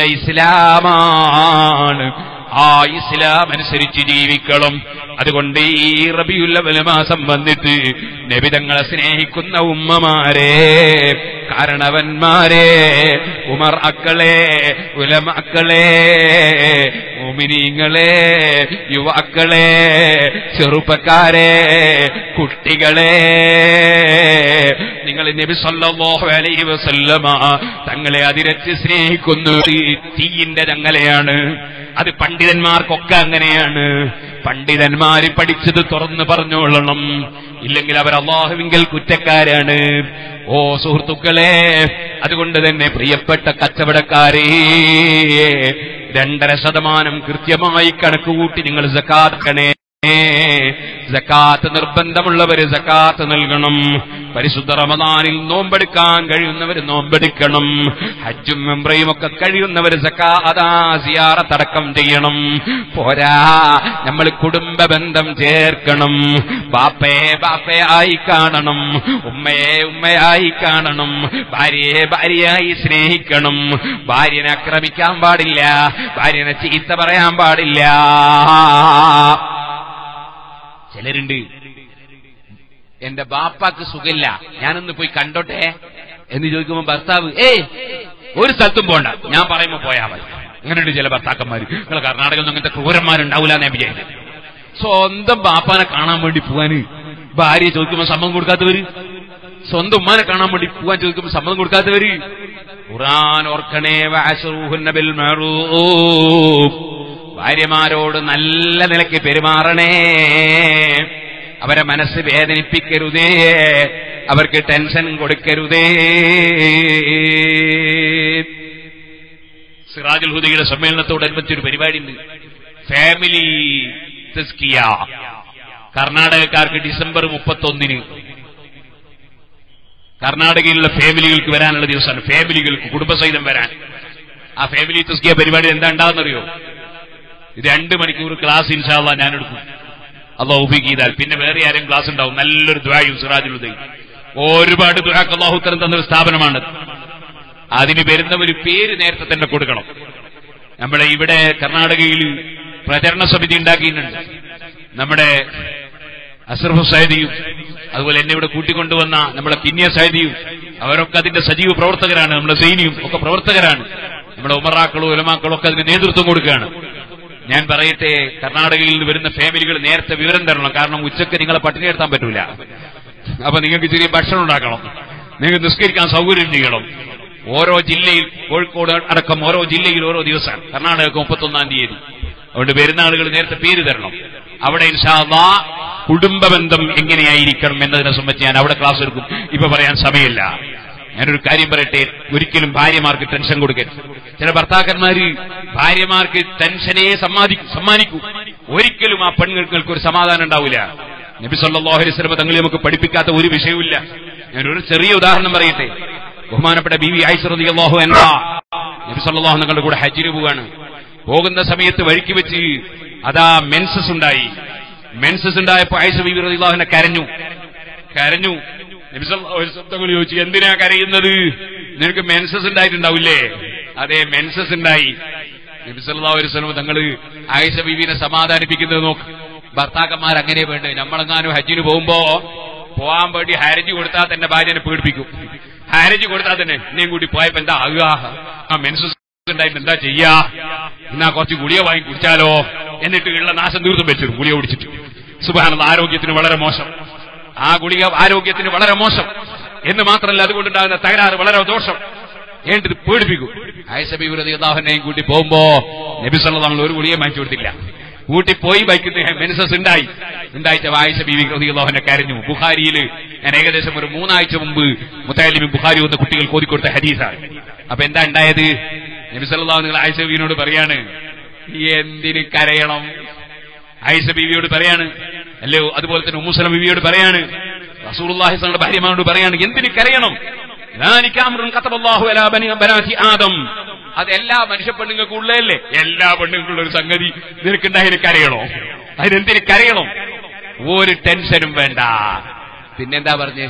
ഇസ്ലാമാണ് ആ ഇസ്ലാം അനുസരിച്ച് ജീവിക്കണം അതുകൊണ്ട് ഈ റബിയുല്ലവല മാസം വന്നിട്ട് നബിതങ്ങളെ സ്നേഹിക്കുന്ന ഉമ്മമാരെ കാരണവന്മാരെ ഉമർ അക്കളെ ഉലമക്കളെ മോമിനീങ്ങളെ യുവാക്കളെ ചെറുപ്പക്കാരെ കുട്ടികളെ നിങ്ങൾ നബി സല്ലല്ലാഹു അലൈഹി വസല്ലമ തങ്ങളെ അതിരച്ച് സ്നേഹിക്കുന്നു ഈ തീയിന്റെ ചങ്ങലയാണ് അത് പണ്ഡിതന്മാർക്കൊക്കെ അങ്ങനെയാണ് പണ്ഡിതന്മാര് പഠിച്ചത് തുറന്ന് പറഞ്ഞോളണം ഇല്ലെങ്കിൽ അവർ അള്ളാഹുവിങ്കൽ കുറ്റക്കാരാണ് ഓ സുഹൃത്തുക്കളെ അതുകൊണ്ട് തന്നെ പ്രിയപ്പെട്ട കച്ചവടക്കാരേ രണ്ടര ശതമാനം കൃത്യമായി കണക്കുകൂട്ടി നിങ്ങൾ സക്കാത്തണേ സക്കാത്ത് നിർബന്ധമുള്ളവര് സക്കാത്ത് നൽകണം പരിശുദ്ധ റമദാനിൽ നോമ്പെടുക്കാൻ കഴിയുന്നവർ നോമ്പെടുക്കണം ഹജ്ജും മെമ്രയും ഒക്കെ കഴിയുന്നവർ സക്കാതടക്കം ചെയ്യണം പോരാ നമ്മൾ കുടുംബ ബന്ധം ചേർക്കണം ബാപ്പയെ ബാപ്പയായി കാണണം ഉമ്മയെ ഉമ്മയായി കാണണം ഭാര്യയെ ഭാര്യയായി സ്നേഹിക്കണം ഭാര്യനെ ആക്രമിക്കാൻ പാടില്ല ഭാര്യനെ ചീത്ത പറയാൻ പാടില്ല ചിലരുണ്ട് എന്റെ ബാപ്പാക്ക് സുഖമില്ല ഞാനൊന്ന് പോയി കണ്ടോട്ടെ എന്ന് ചോദിക്കുമ്പോ ഭർത്താവ് ഏയ് ഒരു സ്ഥലത്തും പോണ്ട ഞാൻ പറയുമ്പോ പോയാ മതി അങ്ങനെയുണ്ട് ചില ഭർത്താക്കന്മാര് നിങ്ങൾ കർണാടകയിൽ അങ്ങനത്തെ ക്രൂരന്മാരുണ്ടാവില്ല എന്ന് ഞാൻ വിചാരിച്ചു സ്വന്തം ബാപ്പാനെ കാണാൻ വേണ്ടി പോവാന് ഭാര്യ ചോദിക്കുമ്പോ സമ്മതം കൊടുക്കാത്തവര് സ്വന്തം ഉമ്മാനെ കാണാൻ വേണ്ടി പോവാൻ ചോദിക്കുമ്പോ സമ്മതം കൊടുക്കാത്തവര് ഖുറാൻ ഓർക്കണേ വഅശ്റൂഹുന്ന ബിൽ മഅറൂഫ് ഭാര്യമാരോട് നല്ല നിലയ്ക്ക് പെരുമാറണേ അവരെ മനസ്സ് വേദനിപ്പിക്കരുതേ അവർക്ക് ടെൻഷൻ കൊടുക്കരുതേ സിറാജുൽ ഹുദയുടെ സമ്മേളനത്തോടനുബന്ധിച്ച് ഒരു പരിപാടിയുണ്ട് ഫാമിലി തെസ്കിയ കർണാടകക്കാർക്ക് ഡിസംബർ മുപ്പത്തൊന്നിന് കർണാടകയിലുള്ള ഫാമിലികൾക്ക് വരാനുള്ള ദിവസമാണ് ഫാമിലികൾക്ക് കുടുംബസഹിതം വരാൻ ആ ഫാമിലി തെസ്കിയ പരിപാടി എന്താ ഉണ്ടാകുന്നറിയോ രണ്ട് മണിക്കൂർ ക്ലാസ് ഇൻഷാല്ല ഞാൻ എടുക്കും അള്ളാഹു ഉപയോഗിക്ക് ചെയ്താൽ പിന്നെ വേറെ ആരും ക്ലാസ് ഉണ്ടാവും നല്ലൊരു ദ്വായും സിറാജുൽ ഉദയും ഒരുപാട് ദ്വാക്ക് അള്ളാഹുത്തരം തന്നൊരു സ്ഥാപനമാണ് അതിന് വരുന്ന ഒരു പേര് നേരത്തെ തന്നെ കൊടുക്കണം നമ്മളെ ഇവിടെ കർണാടകയിൽ പ്രചരണ സമിതി ഉണ്ടാക്കിയിട്ടുണ്ട് നമ്മുടെ അസർഫ് സൈദിയും അതുപോലെ എന്നെ ഇവിടെ കൂട്ടിക്കൊണ്ടുവന്ന നമ്മളെ കിന്യ സൈദിയും അവരൊക്കെ അതിന്റെ സജീവ പ്രവർത്തകരാണ് നമ്മുടെ സൈനിയും ഒക്കെ പ്രവർത്തകരാണ് നമ്മുടെ ഉമറാക്കളും ഉലമാക്കളും ഒക്കെ അതിന് നേതൃത്വം കൊടുക്കുകയാണ് ഞാൻ പറയട്ടെ കർണാടകയിൽ നിന്ന് വരുന്ന ഫാമിലികൾ നേരത്തെ വിവരം തരണം കാരണം ഉച്ചക്ക് നിങ്ങളെ പട്ടിണി എടുത്താൻ പറ്റൂല അപ്പൊ നിങ്ങൾക്ക് ചെറിയ ഭക്ഷണം ഉണ്ടാക്കണം നിങ്ങൾക്ക് നിസ്കരിക്കാൻ സൗകര്യം ചെയ്യണം ഓരോ ജില്ലയിൽ കോഴിക്കോട് അടക്കം ഓരോ ജില്ലയിൽ ഓരോ ദിവസമാണ് കർണാടകക്ക് മുപ്പത്തൊന്നാം തീയതി അതുകൊണ്ട് വരുന്ന ആളുകൾ നേരത്തെ പേര് തരണം അവിടെ ഇൻഷാല്ലാ കുടുംബബന്ധം എങ്ങനെയായിരിക്കണം എന്നതിനെ സംബന്ധിച്ച് ഞാൻ അവിടെ ക്ലാസ് എടുക്കും ഇപ്പൊ പറയാൻ സമയമില്ല ഞാനൊരു കാര്യം പറയട്ടെ ഒരിക്കലും ഭാര്യമാർക്ക് ടെൻഷൻ കൊടുക്കരുത് ചില ഭർത്താക്കന്മാര് ഭാര്യമാർക്ക് ടെൻഷനെ സമ്മാനിക്കും സമ്മാനിക്കൂ ഒരിക്കലും ആ പെണ്ണുങ്ങൾക്ക് ഒരു സമാധാനം ഉണ്ടാവില്ല നബി സല്ലല്ലാഹു അലൈഹി വസല്ലം തങ്ങളെ നമുക്ക് പഠിപ്പിക്കാത്ത ഒരു വിഷയവുമില്ല ഞാനൊരു ചെറിയ ഉദാഹരണം പറയട്ടെ ബഹുമാനപ്പെട്ട ബി വി ആയിഷ റളിയല്ലാഹു അൻഹ നബി സല്ലല്ലാഹു തങ്ങളുടെ കൂടെ ഹജ്ജിന് പോവാണ് പോകുന്ന സമയത്ത് വഴിക്ക് വെച്ച് അതാ മെൻസസ് ഉണ്ടായി മെൻസസ് ഉണ്ടായപ്പോ ആയിഷ ബീബി റളിയല്ലാഹുവിനെ കരഞ്ഞു കരഞ്ഞു നബി സല്ലല്ലാഹു അലൈഹി വസല്ലം തങ്ങൾ ചോദിച്ചു എന്തിനാ കരയുന്നത് നിനക്ക് മെൻസസ് ഉണ്ടായിട്ടുണ്ടാവില്ലേ അതെ മെൻസസ് ഉണ്ടായി നബി സല്ലല്ലാഹു അലൈഹി വസല്ലം തങ്ങള് ആയിഷ ബീവിനെ സമാധാനിപ്പിക്കുന്നത് നോക്ക് ഭർത്താക്കന്മാർ അങ്ങനെ വേണ്ടത് നമ്മളെങ്ങാനും ഹജ്ജിന് പോകുമ്പോ പോവാൻ വേണ്ടി ഹാരജി കൊടുത്താൽ തന്നെ ഭാര്യനെ പീഡിപ്പിക്കും ഹാരജി കൊടുത്താൽ തന്നെ എന്നെയും കൂടി പോയപ്പോ എന്താ ആകുക ആ മെൻസസ് ഉണ്ടായിട്ട് എന്താ ചെയ്യാ എന്നാ കുറച്ച് ഗുളിക വാങ്ങി കുടിച്ചാലോ എന്നിട്ട് ഉള്ള നാശം തീർത്തും വെച്ചിരും ഗുളിക കുടിച്ചിട്ട് സുബാനത് ആരോഗ്യത്തിന് വളരെ മോശം ആ ഗുളിക ആരോഗ്യത്തിന് വളരെ മോശം എന്ന് മാത്രമല്ല അതുകൊണ്ടുണ്ടാകുന്ന തകരാറ് വളരെ ദോഷം ഏണ്ടത് പേടിപ്പിക്കും ആയിഷബി അള്ളാഹുനെയും കൂട്ടി പോകുമ്പോ നബി സല്ലല്ലാഹു ഒരു ഗുളിയെ വാങ്ങിച്ചു കൊടുത്തില്ല കൂട്ടി പോയി ബൈക്കുന്ന മെൻസസ് ഉണ്ടായി ഉണ്ടായിച്ച ആയിഷ ബീവി അള്ളാഹുനെ കരഞ്ഞു ബുഖാരിയിൽ ഞാൻ ഏകദേശം ഒരു മൂന്നാഴ്ച മുമ്പ് മുത്താലിമി ബുഖാരി വന്ന കുട്ടികൾ കോതിക്കൊടുത്ത ഹദീസാണ് അപ്പൊ എന്താ ഉണ്ടായത് നബി സല്ലല്ലാഹു നിങ്ങൾ ആയിഷ ബീവിനോട് പറയാണ് എന്തിന് കരയണം ആയിഷ ബീവിയോട് പറയാണ് അല്ലയോ അതുപോലെ തന്നെ ഉമ്മുസലം ബീവിയോട് പറയാണ് റസൂലുള്ളാഹി സ്വലങ്ങളുടെ ഭാര്യമാരോട് പറയാണ് എന്തിന് കരയണം ذلك أمر كتب الله على بني بنات آدم അത് എല്ലാ മനുഷ്യ പെണ്ണുങ്ങൾക്ക് ഉള്ളതല്ലേ എല്ലാ പെണ്ണുങ്ങൾക്കുള്ള ഒരു സംഗതി നിനക്കുണ്ടായി കരയണോ അതിനെന്തിന് കരയണം ഒരു ടെൻഷനും വേണ്ട പിന്നെന്താ പറഞ്ഞ്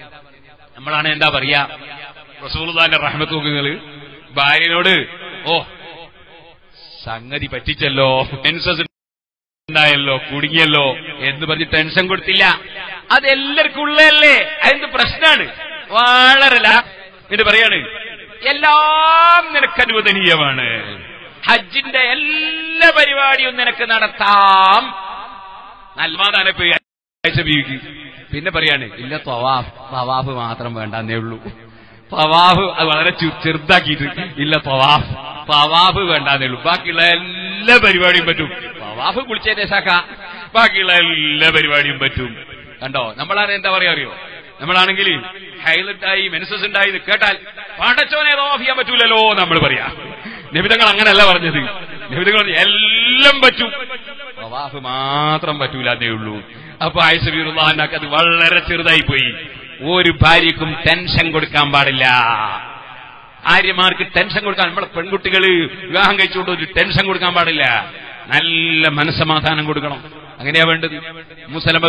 നമ്മളാണ് എന്താ പറയാ റസൂൽദാന്റെ റഹ്മത്തൂക്കുകള് ഭാര്യനോട് ഓ സംഗതി പറ്റിച്ചല്ലോ മെൻസസ് ഉണ്ടായല്ലോ കുടുങ്ങിയല്ലോ എന്ന് പറഞ്ഞ് ടെൻഷൻ കൊടുത്തില്ല അതെല്ലാവർക്കും ഉള്ളതല്ലേ അതെന്ത് പ്രശ്നമാണ് വളരല എന്ന് പറയാണ് എല്ലാം നിനക്ക് അനുവദനീയമാണ് ഹജ്ജിന്റെ എല്ലാ പരിപാടിയും നിനക്ക് നടത്താം നൽമാതാനെ പോയി ആഴ്ച ബീവിക്ക് പിന്നെ പറയാണ് ഇല്ല തവാഫ് തവാഫ് മാത്രം വേണ്ടെന്നേ ഉള്ളൂ തവാഫ് അത് വളരെ ചു- ചെറുതാക്കിയിട്ട് ഇല്ല തവാഫ് തവാഫ് വേണ്ടെന്നേ ഉള്ളൂ ബാക്കിയുള്ള എല്ലാ പരിപാടിയും പറ്റും തവാഫ് കുളിച്ചതിന്റെ ശാഖ ബാക്കിയുള്ള എല്ലാ പരിപാടിയും പറ്റും കണ്ടോ നമ്മളാണ് എന്താ പറയാ അറിയോ നമ്മളാണെങ്കിൽ ഹൈലറ്റായി മെൻസസ് ഉണ്ടായി എന്ന് കേട്ടാൽ പടച്ചോനെ തവാഫ് ചെയ്യാൻ പറ്റൂലല്ലോ നമ്മൾ പറയാ നിമിതങ്ങൾ അങ്ങനെയല്ല പറഞ്ഞത് നിമിതങ്ങൾ പറഞ്ഞു, എല്ലാം പറ്റും തവാഫ് മാത്രം പറ്റൂല എന്നേ ഉള്ളൂ അപ്പൊ ആയിഷബീറുള്ളാഹിനാക്ക് അത് വളരെ ചെറുതായി പോയി ഒരു ഭാര്യക്കും ടെൻഷൻ കൊടുക്കാൻ പാടില്ല ഭാര്യമാർക്ക് ടെൻഷൻ കൊടുക്കാൻ നമ്മളെ പെൺകുട്ടികൾ വിവാഹം കഴിച്ചുകൊണ്ട് ഒരു ടെൻഷൻ കൊടുക്കാൻ പാടില്ല നല്ല മനസ്സമാധാനം കൊടുക്കണം അങ്ങനെയാ വേണ്ടത് മുസലമ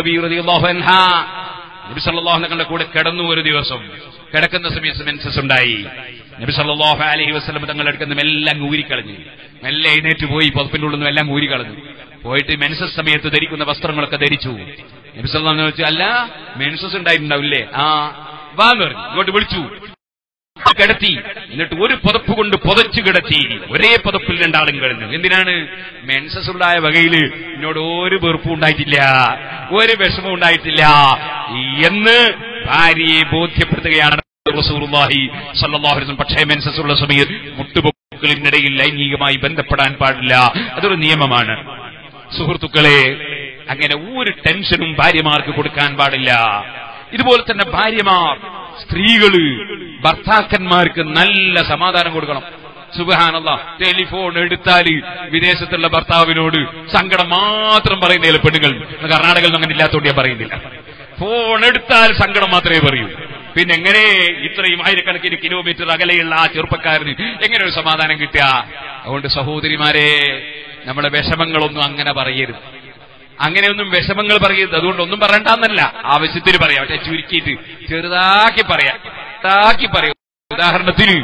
നബി സല്ലല്ലാഹു തങ്ങളുടെ കൂടെ കിടന്നു ഒരു ദിവസം കിടക്കുന്ന സമയത്ത് മെൻസസ് ഉണ്ടായി നബി സല്ലല്ലാഹു അലൈഹി വസല്ലം തങ്ങളുടെ അടുത്ത് നിന്നും എല്ലാം ഊരിക്കളഞ്ഞു മെല്ലെ എഴുന്നേറ്റ് പോയി പുതപ്പിന്റെ ഉള്ളിൽ നിന്നും എല്ലാം ഊരിക്കളഞ്ഞു പോയിട്ട് മെൻസസ് സമയത്ത് ധരിക്കുന്ന വസ്ത്രങ്ങളൊക്കെ ധരിച്ചു നബി സല്ലല്ലാഹു അലൈഹി വെച്ചാൽ അല്ല മെൻസസ് ഉണ്ടായിട്ടുണ്ടാവില്ലേ ആ വാന്ന് പറഞ്ഞു ഇങ്ങോട്ട് വിളിച്ചു കിടത്തി എന്നിട്ട് ഒരു പുതപ്പ് കൊണ്ട് പുതച്ചു കിടത്തി ഒരേ പുതപ്പിൽ രണ്ടാളും കിടന്നു എന്തിനാണ് മെൻസസ് ഉണ്ടായ വകയിൽ എന്നോട് ഒരു വെറുപ്പും ഉണ്ടായിട്ടില്ല ഒരു വിഷമവും ഉണ്ടായിട്ടില്ല എന്ന് ഭാര്യയെ ബോധ്യപ്പെടുത്തുകയാണ് റസൂലുള്ളാഹി സ്വല്ലല്ലാഹു അലൈഹി വസല്ലം. പക്ഷേ മെൻസസ് ഉള്ള സമയത്ത് മുട്ടുപൊക്കലിനിടയിൽ ലൈംഗികമായി ബന്ധപ്പെടാൻ പാടില്ല അതൊരു നിയമമാണ് സുഹൃത്തുക്കളെ അങ്ങനെ ഒരു ടെൻഷനും ഭാര്യമാർക്ക് കൊടുക്കാൻ പാടില്ല ഇതുപോലെ തന്നെ ഭാര്യമാർ സ്ത്രീകള് ഭർത്താക്കന്മാർക്ക് നല്ല സമാധാനം കൊടുക്കണം സുബഹാനല്ല ടെലിഫോൺ എടുത്താല് വിദേശത്തുള്ള ഭർത്താവിനോട് സങ്കടം മാത്രം പറയുന്നില്ല പെണ്ണുങ്ങൾ കർണാടകയിൽ അങ്ങനെ ഇല്ലാത്തോണ്ട് ഞാൻ പറയുന്നില്ല ഫോൺ എടുത്താൽ സങ്കടം മാത്രമേ പറയൂ പിന്നെ എങ്ങനെ ഇത്രയും ആയിരക്കണക്കിന് കിലോമീറ്റർ അകലെയുള്ള ആ ചെറുപ്പക്കാരന് എങ്ങനെ ഒരു സമാധാനം കിട്ടുക അതുകൊണ്ട് സഹോദരിമാരെ നമ്മുടെ വിഷമങ്ങളൊന്നും അങ്ങനെ പറയരുത് അങ്ങനെയൊന്നും വിഷമങ്ങൾ പറയരുത് അതുകൊണ്ട് ഒന്നും പറയണ്ടെന്നല്ല ആവശ്യത്തിന് പറയാം പക്ഷെ ചുരുക്കിയിട്ട് ചെറുതാക്കി പറയാം ചെറുതാക്കി പറയാം ഉദാഹരണത്തിന്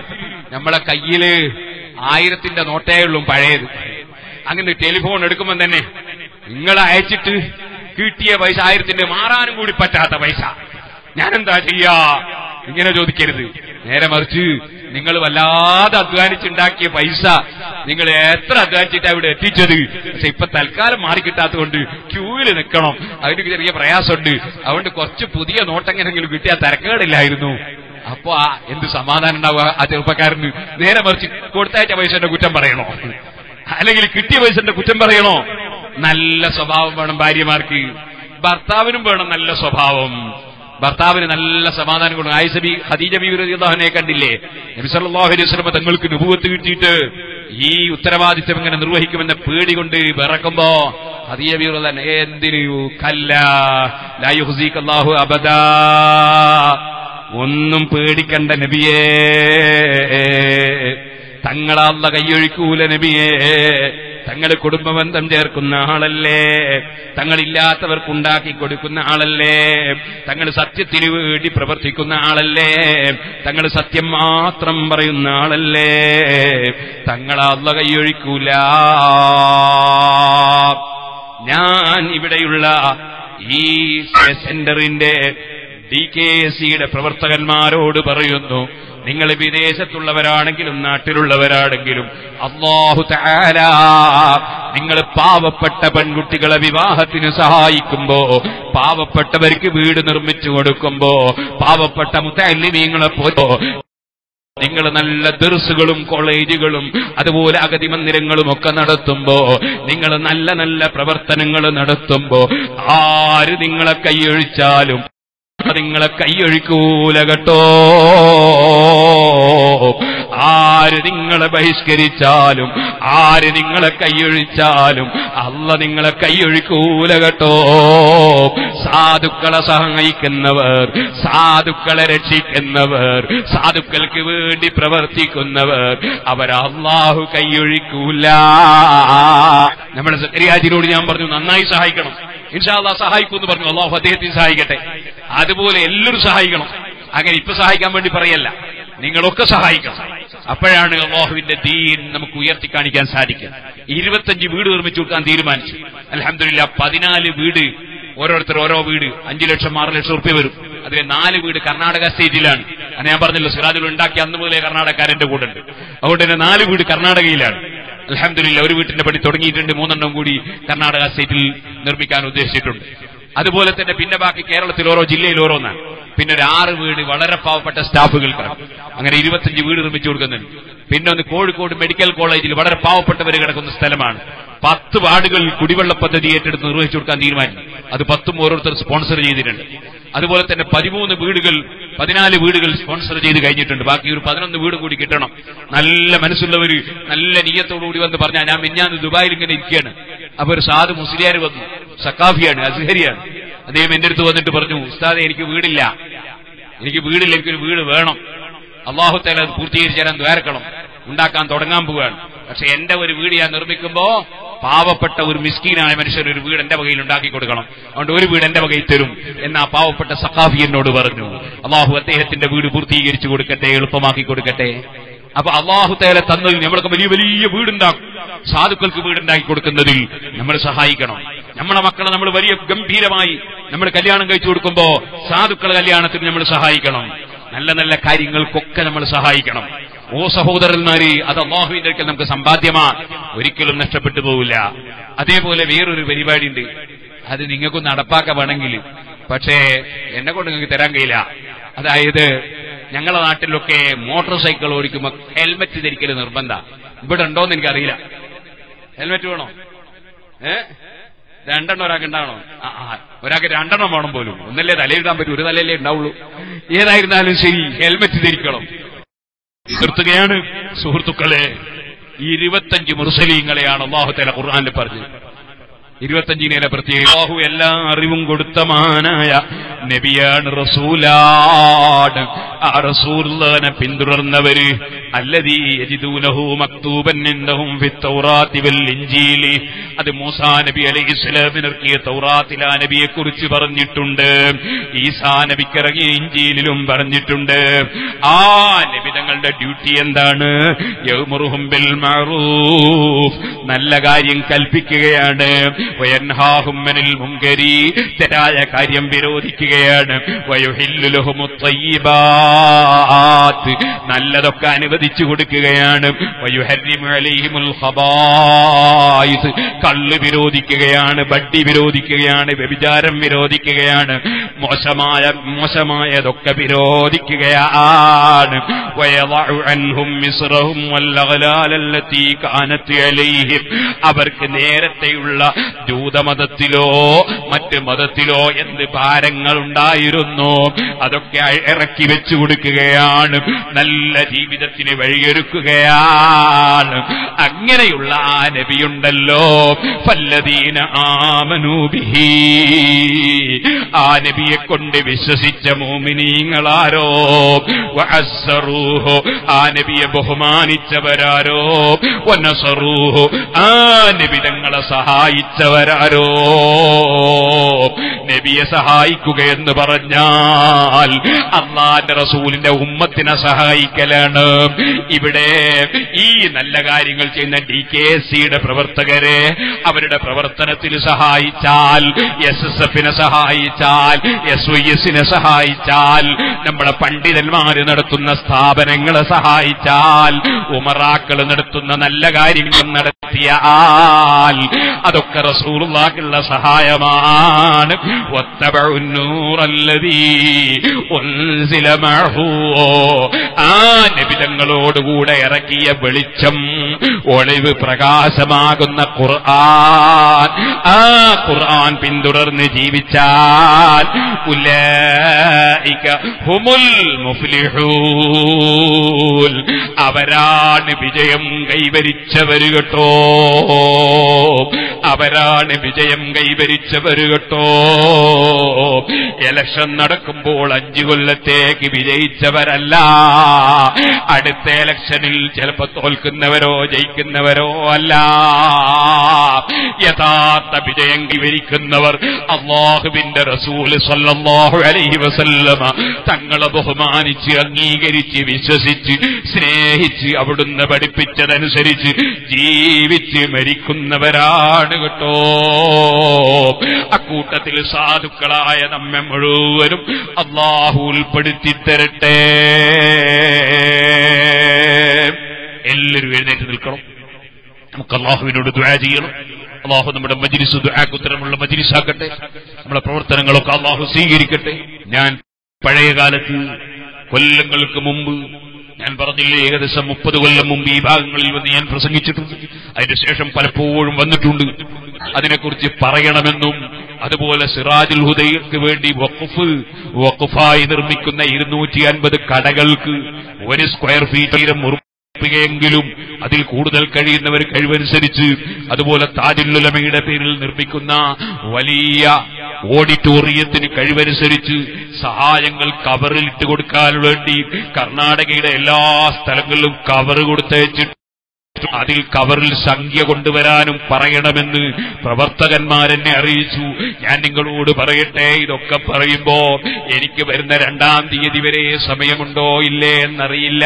നമ്മളെ കയ്യില് ആയിരത്തിന്റെ നോട്ടേ ഉള്ളൂ പഴയത് അങ്ങനെ ടെലിഫോൺ എടുക്കുമ്പോൾ തന്നെ നിങ്ങൾ അയച്ചിട്ട് കിട്ടിയ പൈസ ആയിരത്തിന്റെ മാറാനും കൂടി പറ്റാത്ത പൈസ ഞാനെന്താ ചെയ്യാ ഇങ്ങനെ ചോദിക്കരുത് നേരെ മറിച്ച് നിങ്ങൾ വല്ലാതെ അധ്വാനിച്ചുണ്ടാക്കിയ പൈസ നിങ്ങൾ എത്ര അധ്വാനിച്ചിട്ടാ ഇവിടെ എത്തിച്ചത് പക്ഷെ ഇപ്പൊ തൽക്കാലം മാറിക്കിട്ടാത്തതുകൊണ്ട് ക്യൂവിൽ നിൽക്കണം അതിന് ചെറിയ പ്രയാസമുണ്ട് അതുകൊണ്ട് കുറച്ച് പുതിയ നോട്ടെങ്ങനെങ്കിലും കിട്ടിയാൽ തിരക്കേടില്ലായിരുന്നു അപ്പൊ ആ എന്ത് സമാധാനം ഉണ്ടാവുക ആ ചെറുപ്പക്കാരന് നേരെ മറിച്ച് കൊടുത്തയച്ച പൈസന്റെ കുറ്റം പറയണോ അല്ലെങ്കിൽ കിട്ടിയ പൈസന്റെ കുറ്റം പറയണോ നല്ല സ്വഭാവം വേണം ഭാര്യമാർക്ക് ഭർത്താവിനും വേണം നല്ല സ്വഭാവം ഭർത്താവിന് നല്ല സമാധാനം കൊടുക്കും ആയിസബി ഹദീജ ബീവിനെ കണ്ടില്ലേ നബി സല്ലല്ലാഹു അലൈഹി വസല്ലം തങ്ങൾക്ക് നുബുവത്ത് കിട്ടിയിട്ട് ഈ ഉത്തരവാദിത്വം ഇങ്ങനെ നിർവഹിക്കുമെന്ന പേടി കൊണ്ട് വിറക്കുമ്പോ ഹദീജ ബീവി തന്നെ എന്തിനു കല്ല ലാ യുഹ്സിക അല്ലാഹു അബദാ ഒന്നും പേടിക്കണ്ട നബിയേ തങ്ങളല്ല കൈയൊഴിക്കൂല നബിയേ തങ്ങൾ കുടുംബബന്ധം ചേർക്കുന്ന ആളല്ലേ തങ്ങളില്ലാത്തവർക്കുണ്ടാക്കി കൊടുക്കുന്ന ആളല്ലേ തങ്ങൾ സത്യത്തിന് വേണ്ടി പ്രവർത്തിക്കുന്ന ആളല്ലേ തങ്ങൾ സത്യം മാത്രം പറയുന്ന ആളല്ലേ തങ്ങളല്ല കൈയൊഴിക്കൂല ഞാൻ ഇവിടെയുള്ള ഈ സെന്ററിന്റെ ഡി കെ എസ് സിയുടെ പ്രവർത്തകന്മാരോട് പറയുന്നു നിങ്ങൾ വിദേശത്തുള്ളവരാണെങ്കിലും നാട്ടിലുള്ളവരാണെങ്കിലും അള്ളാഹു താര നിങ്ങൾ പാവപ്പെട്ട പെൺകുട്ടികളെ വിവാഹത്തിന് സഹായിക്കുമ്പോ പാവപ്പെട്ടവർക്ക് വീട് നിർമ്മിച്ചു കൊടുക്കുമ്പോ പാവപ്പെട്ട മുത്തല്ലിമീങ്ങളെ പോലെ നിങ്ങൾ നല്ല ദർസുകളും കോളേജുകളും അതുപോലെ അഗതി മന്ദിരങ്ങളും ഒക്കെ നടത്തുമ്പോ നിങ്ങൾ നല്ല നല്ല പ്രവർത്തനങ്ങൾ നടത്തുമ്പോ ആര് നിങ്ങളെ കൈയൊഴിച്ചാലും നിങ്ങളെ കൈയൊഴിക്കൂല കേട്ടോ ആര് നിങ്ങളെ ബഹിഷ്കരിച്ചാലും ആര് നിങ്ങളെ കൈയൊഴിച്ചാലും അല്ല നിങ്ങളെ കൈയൊഴിക്കൂല കേട്ടോ സാധുക്കളെ സഹായിക്കുന്നവർ സാധുക്കളെ രക്ഷിക്കുന്നവർ സാധുക്കൾക്ക് വേണ്ടി പ്രവർത്തിക്കുന്നവർ അവർ അള്ളാഹു കൈയൊഴിക്കൂല നമ്മുടെ സക്രിയാജിനോട് ഞാൻ പറഞ്ഞു നന്നായി സഹായിക്കണം ഇൻഷാല്ലാ സഹായിക്കുമെന്ന് പറഞ്ഞു അള്ളാഹു അദ്ദേഹത്തിന് സഹായിക്കട്ടെ അതുപോലെ എല്ലാവരും സഹായിക്കണം അങ്ങനെ ഇപ്പൊ സഹായിക്കാൻ വേണ്ടി പറയല്ല നിങ്ങളൊക്കെ സഹായിക്കണം അപ്പോഴാണ് അള്ളാഹുവിന്റെ ദീൻ നമുക്ക് ഉയർത്തി കാണിക്കാൻ സാധിക്കുക ഇരുപത്തഞ്ച് വീട് നിർമ്മിച്ചു കൊടുക്കാൻ തീരുമാനിച്ചു അലഹമില്ല പതിനാല് വീട് ഓരോരുത്തർ ഓരോ വീട് അഞ്ചു ലക്ഷം ആറ് ലക്ഷം റുപ്യ വരും അതിലെ നാല് വീട് കർണാടക സ്റ്റേറ്റിലാണ് അത് ഞാൻ പറഞ്ഞല്ലോ സിറാജുൽ ഉണ്ടാക്കി അന്ന് മുതലേ കർണാടകക്കാരന്റെ കൂടെ ഉണ്ട് അതുകൊണ്ട് തന്നെ നാല് വീട് കർണാടകയിലാണ് അലഹമില്ല ഒരു വീട്ടിന്റെ പണി തുടങ്ങിയിട്ടുണ്ട് മൂന്നെണ്ണം കൂടി കർണാടക സ്റ്റേറ്റിൽ നിർമ്മിക്കാൻ ഉദ്ദേശിച്ചിട്ടുണ്ട് അതുപോലെ തന്നെ പിന്നെ ബാക്കി കേരളത്തിൽ ഓരോ ജില്ലയിൽ ഓരോന്നാണ് പിന്നെ ഒരു ആറ് വീട് വളരെ പാവപ്പെട്ട സ്റ്റാഫുകൾക്കാണ് അങ്ങനെ ഇരുപത്തഞ്ച് വീട് നിർമ്മിച്ചു കൊടുക്കുന്നുണ്ട് പിന്നെ ഒന്ന് കോഴിക്കോട് മെഡിക്കൽ കോളേജിൽ വളരെ പാവപ്പെട്ടവർ കിടക്കുന്ന സ്ഥലമാണ് പത്ത് വാർഡുകൾ കുടിവെള്ള പദ്ധതി ഏറ്റെടുത്ത് നിർവഹിച്ചു കൊടുക്കാൻ തീരുമാനിച്ചു അത് പത്തും ഓരോരുത്തർ സ്പോൺസർ ചെയ്തിട്ടുണ്ട് അതുപോലെ തന്നെ പതിമൂന്ന് വീടുകൾ പതിനാല് വീടുകൾ സ്പോൺസർ ചെയ്ത് കഴിഞ്ഞിട്ടുണ്ട് ബാക്കി ഒരു പതിനൊന്ന് വീട് കൂടി കിട്ടണം നല്ല മനസ്സുള്ളവര് നല്ല നീയത്തോടുകൂടി വന്ന് പറഞ്ഞാൽ ഞാൻ മിഞ്ഞാന്ന് ദുബായിൽ ഇങ്ങനെ ഇരിക്കുകയാണ് അപ്പൊ ഒരു സാധു മുസ്ലിയാർ വന്നു സക്കാഫിയാണ് അസ്ഹരിയാണ് അദ്ദേഹം എന്റെ അടുത്ത് വന്നിട്ട് പറഞ്ഞു ഉസ്താദെ എനിക്ക് വീടില്ല എനിക്ക് വീടില്ല എനിക്കൊരു വീട് വേണം അള്ളാഹുത്തേല അത് പൂർത്തീകരിച്ച് തരാൻ ദ്വാരക്കണം ഉണ്ടാക്കാൻ തുടങ്ങാൻ പോവുകയാണ് പക്ഷെ എന്റെ ഒരു വീട് ഞാൻ നിർമ്മിക്കുമ്പോ പാവപ്പെട്ട ഒരു മിസ്കീനായ മനുഷ്യർ ഒരു വീട് എന്റെ വകയിൽ ഉണ്ടാക്കി കൊടുക്കണം അതുകൊണ്ട് ഒരു വീട് എന്റെ വകയിൽ തരും എന്ന് ആ പാവപ്പെട്ട സഖാഫി എന്നോട് പറഞ്ഞു അള്ളാഹു അദ്ദേഹത്തിന്റെ വീട് പൂർത്തീകരിച്ചു കൊടുക്കട്ടെ എളുപ്പമാക്കി കൊടുക്കട്ടെ അപ്പൊ അള്ളാഹു തേല തന്നതിൽ നമ്മൾക്ക് വലിയ വലിയ വീടുണ്ടാക്കും സാധുക്കൾക്ക് വീടുണ്ടാക്കി കൊടുക്കുന്നതിൽ നമ്മൾ സഹായിക്കണം നമ്മളെ മക്കളെ നമ്മൾ വലിയ ഗംഭീരമായി നമ്മൾ കല്യാണം കഴിച്ചു കൊടുക്കുമ്പോ സാധുക്കളെ കല്യാണത്തിന് നമ്മൾ സഹായിക്കണം നല്ല നല്ല കാര്യങ്ങൾക്കൊക്കെ നമ്മൾ സഹായിക്കണം ഓ സഹോദരന്മാരെ അത് അള്ളാഹുവിന്റെ അടുക്കൽ നമുക്ക് സമ്പാദ്യമാണ് ഒരിക്കലും നഷ്ടപ്പെട്ടു പോവില്ല അതേപോലെ വേറൊരു പരിപാടിയുണ്ട് അത് നിങ്ങൾക്കും നടപ്പാക്ക വേണമെങ്കിൽ പക്ഷേ എന്നെ കൊണ്ട് നിങ്ങൾക്ക് തരാൻ കഴിയില്ല അതായത് ഞങ്ങളുടെ നാട്ടിലൊക്കെ മോട്ടോർ സൈക്കിൾ ഓടിക്കുമ്പോൾ ഹെൽമെറ്റ് ധരിക്കൽ നിർബന്ധ ഇവിടെ ഉണ്ടോന്ന് എനിക്കറിയില്ല ഹെൽമെറ്റ് വേണോ ഏ രണ്ടെണ്ണം ഒരാൾക്ക് ഉണ്ടാവണോ ആ, ആ, ഒരാൾക്ക് രണ്ടെണ്ണം വേണം പോലും ഒന്നല്ലേ തലയിടാൻ പറ്റൂ ഒരു തലയിലേ ഉണ്ടാവുള്ളൂ ഏതായിരുന്നാലും ശരി ഹെൽമെറ്റ് ധരിക്കണം നിർത്തുകയാണ് സുഹൃത്തുക്കളെ ഇരുപത്തഞ്ച് മുർസലീങ്ങളെയാണ് അള്ളാഹുത്തല ഖുർആാനിൽ പറഞ്ഞത് ഇരുപത്തഞ്ചിനെ പ്രത്യേക അല്ലാഹു എല്ലാ അറിവും കൊടുത്ത മഹാനായ നബിയാണ് റസൂലാണ് ആ റസൂലിനെ പിന്തുടർന്നവര് അല്ലതീ യജിദൂനഹു മക്തൂബൻ ഇൻദഹും ഫിത്തൗറാത്തി വൽ ഇൻജീലി അത് മൂസാ നബി അലൈഹി സ്വലാമിന് ഇറക്കിയ തൗറാത്തിൽ ആ നബിയെ കുറിച്ച് പറഞ്ഞിട്ടുണ്ട് ഈസാ നബിക്ക് ഇറങ്ങിയ ഇഞ്ചിയിലും പറഞ്ഞിട്ടുണ്ട് ആ നബി തങ്ങളുടെ ഡ്യൂട്ടി എന്താണ് യൗമുറുഹും ബിൽ മഅറൂഫ് നല്ല കാര്യം കൽപ്പിക്കുകയാണ് വയൻഹാഹും അനിൽ മുങ്കരി തെറ്റായ കാര്യം വിരോധിക്കുകയാണ് വയുഹില്ലു ലഹുമുത് തയ്യിബാത്ത് നല്ലതൊക്കെ അനുവദിച്ചു കൊടുക്കുകയാണ് വയുഹരിമു അലൈഹിമുൽ ഖബായിസ് കള്ള് വിരോധിക്കുകയാണ് ബഡ്ഡി വിരോധിക്കുകയാണ് വ്യഭിചാരം വിരോധിക്കുകയാണ് മോശമായ മോശമായതൊക്കെ വിരോധിക്കുകയാണ് വയളഉ അൻഹും മിസ്റഹും വല്ലഗലാലല്ലതീ കാനത്ത് അലൈഹിം അവർക്ക് നേരത്തെയുള്ള ജൂതമതത്തിലോ മറ്റ് മതത്തിലോ എന്ത് ഭാരങ്ങൾ ഉണ്ടായിരുന്നു അതൊക്കെ ഇറക്കി വെച്ചു കൊടുക്കുകയാണ് നല്ല ജീവിതത്തിന് വഴിയൊരുക്കുകയാണ് അങ്ങനെയുള്ള ആ നബിയുണ്ടല്ലോ ഫല്ലദീന ആമനൂബിഹി ആ നബിയെ കൊണ്ട് വിശ്വസിച്ച മോമിനീങ്ങളാരോ വഅസ്സറൂഹു ആ നബിയെ ബഹുമാനിച്ചവരാരോ വനസറൂഹു ആ നബി തങ്ങളെ സഹായിച്ചവരാരോ നബിയെ സഹായിക്കുക എന്ന് പറഞ്ഞാൽ അള്ളാന്റെ റസൂലിന്റെ ഉമ്മത്തിനെ സഹായിക്കലാണ് ഇവിടെ ഈ നല്ല കാര്യങ്ങൾ ചെയ്യുന്ന ഡി കെ സിയുടെ പ്രവർത്തകരെ അവരുടെ പ്രവർത്തനത്തിൽ സഹായിച്ചാൽ എസ് എസ് എഫിനെ സഹായിച്ചാൽ എസ് വൈ എസിനെ സഹായിച്ചാൽ നമ്മുടെ പണ്ഡിതന്മാര് നടത്തുന്ന സ്ഥാപനങ്ങളെ സഹായിച്ചാൽ ഉമറാക്കൾ നടത്തുന്ന നല്ല കാര്യങ്ങൾ നടത്തിയാൽ അതൊക്കെ റസൂറുള്ള സഹായമാണ് واتبعوا النور الذي أنزل معه ആ നബിതങ്ങളോടുകൂടെ ഇറക്കിയ വെളിച്ചം ഒളിവ് പ്രകാശമാകുന്ന ഖുർആൻ ആ ഖുർആൻ പിന്തുടർന്ന് ജീവിച്ചാൽ ഉലൈക ഹുമുൽ മുഫ്ലിഹൂൻ അവരാണ് വിജയം കൈവരിച്ചവർ കേട്ടോ അവരാണ് വിജയം കൈവരിച്ചവർ കേട്ടോ ഇലക്ഷൻ നടക്കുമ്പോൾ അഞ്ചു കൊല്ലത്തേക്ക് വിജയിച്ചവരല്ല അടുത്ത ഇലക്ഷനിൽ ചിലപ്പോ തോൽക്കുന്നവരോ ജയിക്കുന്നവരോ അല്ല യഥാർത്ഥ വിജയം കൈവരിക്കുന്നവർ അള്ളാഹുവിന്റെ റസൂല് സല്ലല്ലാഹു അലൈഹി വസല്ലമ തങ്ങളെ ബഹുമാനിച്ച് അംഗീകരിച്ച് വിശ്വസിച്ച് സ്നേഹിച്ച് അവിടുന്ന് പഠിപ്പിച്ചതനുസരിച്ച് ജീവിച്ച് മരിക്കുന്നവരാണ് കേട്ടോ അക്കൂട്ടത്തിൽ സാധുക്കളായ നമ്മെ മുഴുവനും അള്ളാഹു ഉൾപ്പെടുത്തി തരട്ടെ എല്ലാവരും എഴുന്നേറ്റ് നിൽക്കണം നമുക്ക് അള്ളാഹുവിനോട് ദുആ ചെയ്യണം അള്ളാഹു നമ്മുടെ മജിലിസ് ദുആക്കുത്തരമുള്ള മജിലിസാക്കട്ടെ നമ്മുടെ പ്രവർത്തനങ്ങളൊക്കെ അള്ളാഹു സ്വീകരിക്കട്ടെ ഞാൻ പഴയ കാലത്ത് കൊല്ലങ്ങൾക്ക് മുമ്പ് ഞാൻ പറഞ്ഞില്ലേ ഏകദേശം മുപ്പത് കൊല്ലം മുമ്പ് ഈ ഭാഗങ്ങളിൽ വന്ന് ഞാൻ പ്രസംഗിച്ചിട്ടുണ്ട് അതിന് ശേഷം പലപ്പോഴും വന്നിട്ടുണ്ട് അതിനെക്കുറിച്ച് പറയണമെന്നും അതുപോലെ സിറാജുൽ ഹുദയ്ക്ക് വേണ്ടി വഖഫ് വഖഫായി നിർമ്മിക്കുന്ന ഇരുന്നൂറ്റി അൻപത് കടകൾക്ക് ഒരു സ്ക്വയർ ഫീറ്റ് െങ്കിലും അതിൽ കൂടുതൽ കഴിയുന്നവർ കഴിവനുസരിച്ച് അതുപോലെ താജുല്ലുലമയുടെ പേരിൽ നിർമ്മിക്കുന്ന വലിയ ഓഡിറ്റോറിയത്തിന് കഴിവനുസരിച്ച് സഹായങ്ങൾ കവറിൽ ഇട്ട് കൊടുക്കാൻ വേണ്ടി കർണാടകയുടെ എല്ലാ സ്ഥലങ്ങളിലും കവർ കൊടുത്തയച്ചിട്ട് അതിൽ കവറിൽ സംഖ്യ കൊണ്ടുവരാനും പറയണമെന്ന് പ്രവർത്തകന്മാരെന്നെ അറിയിച്ചു ഞാൻ നിങ്ങളോട് പറയട്ടെ ഇതൊക്കെ പറയുമ്പോ എനിക്ക് വരുന്ന രണ്ടാം തീയതി വരെ സമയമുണ്ടോ ഇല്ലേ എന്നറിയില്ല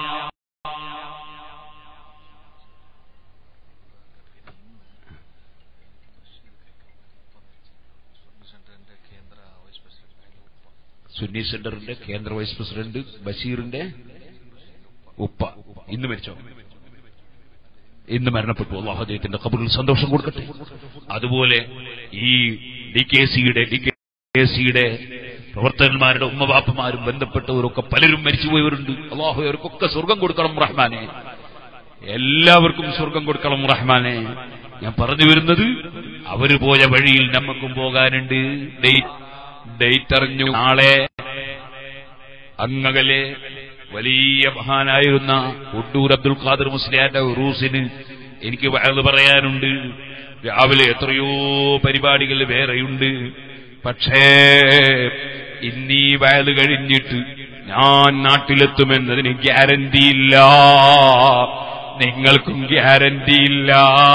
സുന്നി സെന്ററിന്റെ കേന്ദ്ര വൈസ് പ്രസിഡന്റ് ബഷീറിന്റെ ഉപ്പ ഇന്ന് മരിച്ചോ ഇന്ന് മരണപ്പെട്ടു അള്ളാഹു അദ്ദേഹത്തിന്റെ കബറിൽ സന്തോഷം കൊടുക്കട്ടെ അതുപോലെ ഈ ഡി കെ സിയുടെ ഡി കെ സിയുടെ പ്രവർത്തകന്മാരുടെ ഉമ്മവാപ്പമാരും ബന്ധപ്പെട്ടവരൊക്കെ പലരും മരിച്ചുപോയവരുണ്ട് അള്ളാഹു അവർക്കൊക്കെ സ്വർഗം കൊടുക്കണം റഹ്മാനെ എല്ലാവർക്കും സ്വർഗം കൊടുക്കണം റഹ്മാനെ ഞാൻ പറഞ്ഞു വരുന്നത് അവര് പോയ വഴിയിൽ നമുക്കും പോകാനുണ്ട് ഡേറ്റ് ഡേറ്റ് അറിഞ്ഞു നാളെ അങ്ങകലെ വലിയ മഹാനായിരുന്ന ഉഡൂർ അബ്ദുൽ ഖാദർ മുസ്ലിയാന്റെ ഉറൂസിന് എനിക്ക് വയത് പറയാനുണ്ട് രാവിലെ എത്രയോ പരിപാടികൾ വേറെയുണ്ട് പക്ഷേ ഇന്നീ വയത് കഴിഞ്ഞിട്ട് ഞാൻ നാട്ടിലെത്തുമെന്നതിന് ഗ്യാരണ്ടിയില്ല നിങ്ങൾക്കും ഗ്യാരണ്ടിയില്ല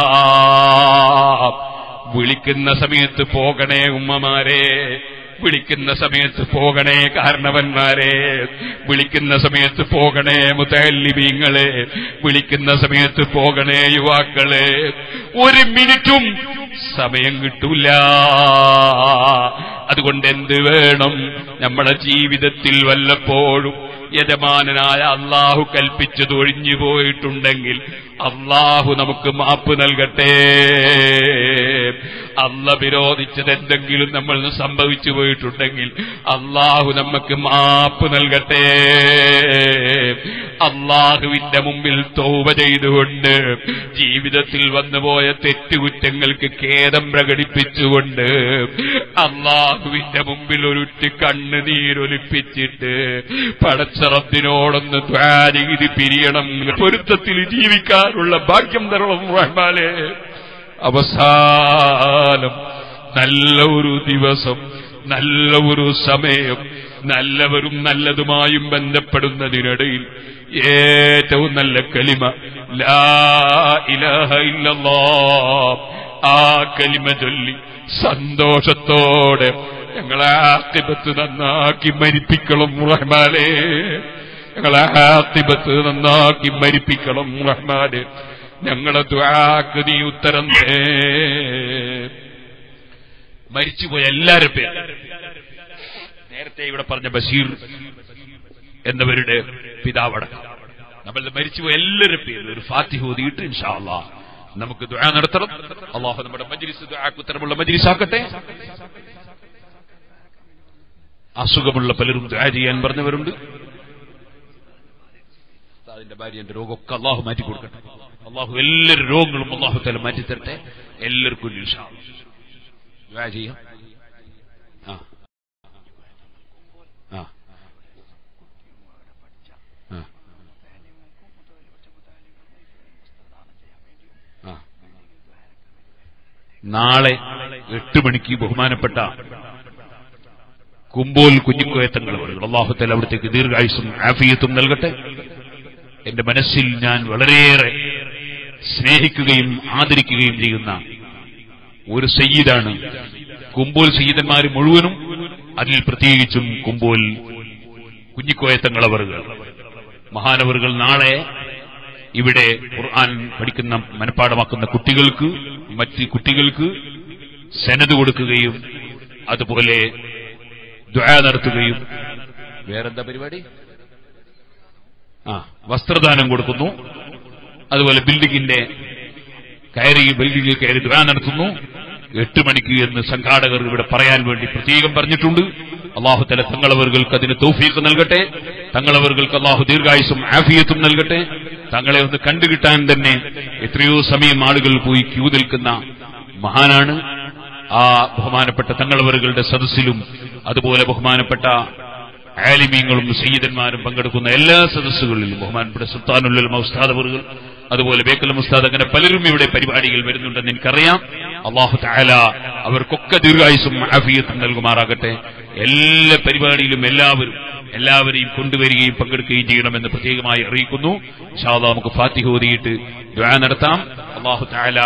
വിളിക്കുന്ന സമയത്ത് പോകണേ ഉമ്മമാരെ വിളിക്കുന്ന സമയത്ത് പോകണേ കാരണവന്മാരെ വിളിക്കുന്ന സമയത്ത് പോകണേ മുത്തല്ലിബീങ്ങളെ വിളിക്കുന്ന സമയത്ത് പോകണേ യുവാക്കളെ ഒരു മിനിറ്റും സമയം കിട്ടൂല അതുകൊണ്ട് എന്ത് വേണം നമ്മുടെ ജീവിതത്തിൽ വല്ലപ്പോഴും യജമാനനായ അള്ളാഹു കൽപ്പിച്ചത് ഒഴിഞ്ഞു പോയിട്ടുണ്ടെങ്കിൽ അള്ളാഹു നമുക്ക് മാപ്പ് നൽകട്ടെ അല്ല വിരോധിച്ചത് എന്തെങ്കിലും നമ്മൾ സംഭവിച്ചു പോയിട്ടുണ്ടെങ്കിൽ അള്ളാഹു നമുക്ക് മാപ്പ് നൽകട്ടെ അള്ളാഹുവിന്റെ മുമ്പിൽ തോവ ചെയ്തുകൊണ്ട് ജീവിതത്തിൽ വന്നുപോയ തെറ്റുകുറ്റങ്ങൾക്ക് ഖേദം പ്രകടിപ്പിച്ചുകൊണ്ട് അള്ളാഹുവിന്റെ മുമ്പിൽ ഒരുറ്റ് കണ്ണുനീരൊലിപ്പിച്ചിട്ട് പടച്ചറത്തിനോടൊന്ന് ദ്വാരികിരി പിരിയണം പൊരുത്തത്തിൽ ജീവിക്കാനുള്ള ഭാഗ്യം തരണം റഹ്മാനെ അവസാനം നല്ല ഒരു ദിവസം നല്ല ഒരു സമയം നല്ലവരും നല്ലതുമായും ബന്ധപ്പെടുന്നതിനിടയിൽ ഏറ്റവും നല്ല കലിമ ലാ ഇലാഹ ഇല്ലല്ലാ ആ കലിമ ചൊല്ലി സന്തോഷത്തോടെ ഞങ്ങളെ ആക്കിബത്ത് നന്നാക്കി മരിപ്പിക്കണം റഹ്മാനെ ഞങ്ങളെ ആക്കിബത്ത് നന്നാക്കി മരിപ്പിക്കണം റഹ്മാനെ ഞങ്ങളെ ദ്വാക്ക് നീ ഉത്തരം തേ മരിച്ചുപോയ എല്ലാവരും പേര് നേരത്തെ ഇവിടെ പറഞ്ഞ ബഷീർ എന്നവരുടെ പിതാവടക്കം നമ്മൾ മരിച്ചുപോയ എല്ലാവരും പേര് ഒരു ഫാത്തിഹ ഓതിയിട്ട് ഇൻഷാ അള്ളാ നമുക്ക് ദുആ നടത്തണം അള്ളാഹു നമ്മുടെ മജ്ലിസ് ദുആക്ക് ഉത്തരമുള്ള മജ്ലിസാക്കട്ടെ അസുഖമുള്ള പലരും ദുആ ചെയ്യാൻ പറഞ്ഞവരുണ്ട് അതിന്റെ ഭാര്യ എന്റെ രോഗമൊക്കെ അള്ളാഹു മാറ്റി കൊടുക്കട്ടെ അള്ളാഹു എല്ലാവരും രോഗങ്ങളും അള്ളാഹു തല മാറ്റി തരട്ടെ എല്ലാവർക്കും ഇൻഷാ അല്ലാ. ദുആ ചെയ്യാം ആ ആ ആ ആ നാളെ എട്ട് മണിക്ക് ബഹുമാനപ്പെട്ട കുമ്പോൽ കുഞ്ഞിക്കോയത്തങ്ങൾ അവர்கள் അള്ളാഹുത്തൽ അവിടത്തേക്ക് ദീർഘായുസും ആഫിയത്തും നൽകട്ടെ എന്റെ മനസ്സിൽ ഞാൻ വളരെയേറെ സ്നേഹിക്കുകയും ആദരിക്കുകയും ചെയ്യുന്ന ഒരു സയ്യിദാണ് കുമ്പോൽ സയ്യിദന്മാർ മുഴുവനും അതിൽ പ്രത്യേകിച്ചും കുമ്പോൽ കുഞ്ഞിക്കോയത്തങ്ങളവറുകൾ മഹാനവറുകൾ നാളെ ഇവിടെ ഖുർആൻ പഠിക്കുന്ന മനഃപ്പാടമാക്കുന്ന കുട്ടികൾക്ക് മറ്റ് കുട്ടികൾക്ക് സെനത് കൊടുക്കുകയും അതുപോലെ ദ്വാ നടത്തുകയും വേറെന്താ പരിപാടി ആ വസ്ത്രദാനം കൊടുക്കുന്നു അതുപോലെ ബിൽഡിംഗിന്റെ കയറി ബിൽഡിംഗിൽ കയറി ദ്വാ നടത്തുന്നു എട്ട് മണിക്ക് എന്ന് സംഘാടകർ ഇവിടെ പറയാൻ വേണ്ടി പ്രത്യേകം പറഞ്ഞിട്ടുണ്ട് അള്ളാഹു തല തങ്ങളവർക്ക് അതിന് തൗഫീഖ് നൽകട്ടെ തങ്ങളവർക്ക് അള്ളാഹു ദീർഘായുസും ആഫിയത്തും നൽകട്ടെ തങ്ങളെ ഒന്ന് കണ്ടുകിട്ടാൻ തന്നെ എത്രയോ സമയം ആളുകൾ പോയി ക്യൂ നിൽക്കുന്ന മഹാനാണ് ആ ബഹുമാനപ്പെട്ട തങ്ങളവറുകളുടെ സദസ്സിലും അതുപോലെ ബഹുമാനപ്പെട്ട ആലിമീങ്ങളും സയ്യിദന്മാരും പങ്കെടുക്കുന്ന എല്ലാ സദസ്സുകളിലും ബഹുമാനപ്പെട്ട സുൽത്താനുൽ ഉസ്താദവറുകൾ അതുപോലെ ബേക്കൽ മുസ്താദ് അങ്ങനെ പലരും ഇവിടെ പരിപാടികൾ വരുന്നുണ്ടെന്ന് എനിക്കറിയാം അള്ളാഹു താല അവർക്കൊക്കെ ദീർഘായുസും ആഫിയത്തും നൽകുമാറാകട്ടെ എല്ലാ പരിപാടിയിലും എല്ലാവരും എല്ലാവരെയും കൊണ്ടുവരികയും പങ്കെടുക്കുകയും ചെയ്യണമെന്ന് പ്രത്യേകമായി അറിയിക്കുന്നു ഇൻഷാ അല്ലാഹ് നമുക്ക് ഫാത്തിഹ ഓതിയിട്ട് ദ്വാ നടത്താം അള്ളാഹു താല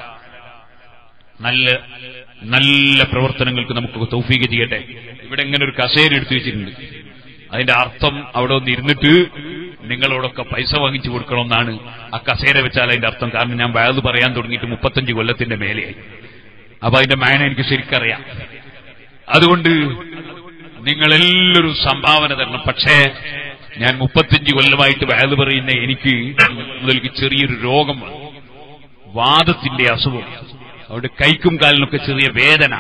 നല്ല നല്ല പ്രവർത്തനങ്ങൾക്ക് നമുക്ക് തൗഫീക ചെയ്യട്ടെ ഇവിടെ ഇങ്ങനെ ഒരു കസേര എടുത്തു വെച്ചിട്ടുണ്ട് അതിന്റെ അർത്ഥം അവിടെ ഒന്ന് ഇരുന്നിട്ട് നിങ്ങളോടൊക്കെ പൈസ വാങ്ങിച്ചു കൊടുക്കണമെന്നാണ് ആ കസേര വെച്ചാൽ അതിന്റെ അർത്ഥം കാരണം ഞാൻ വയത് പറയാൻ തുടങ്ങിയിട്ട് മുപ്പത്തഞ്ച് കൊല്ലത്തിന്റെ മേലെയായി അപ്പൊ അതിന്റെ മായന എനിക്ക് ശരിക്കറിയാം അതുകൊണ്ട് നിങ്ങളെല്ലാവരും സംഭാവന തരണം പക്ഷേ ഞാൻ മുപ്പത്തഞ്ച് കൊല്ലമായിട്ട് വയത് പറയുന്ന എനിക്ക് മുതൽക്ക് ചെറിയൊരു രോഗം വന്നു വാദത്തിന്റെ അസുഖം അവിടെ കൈക്കും കാലിനൊക്കെ ചെറിയ വേദന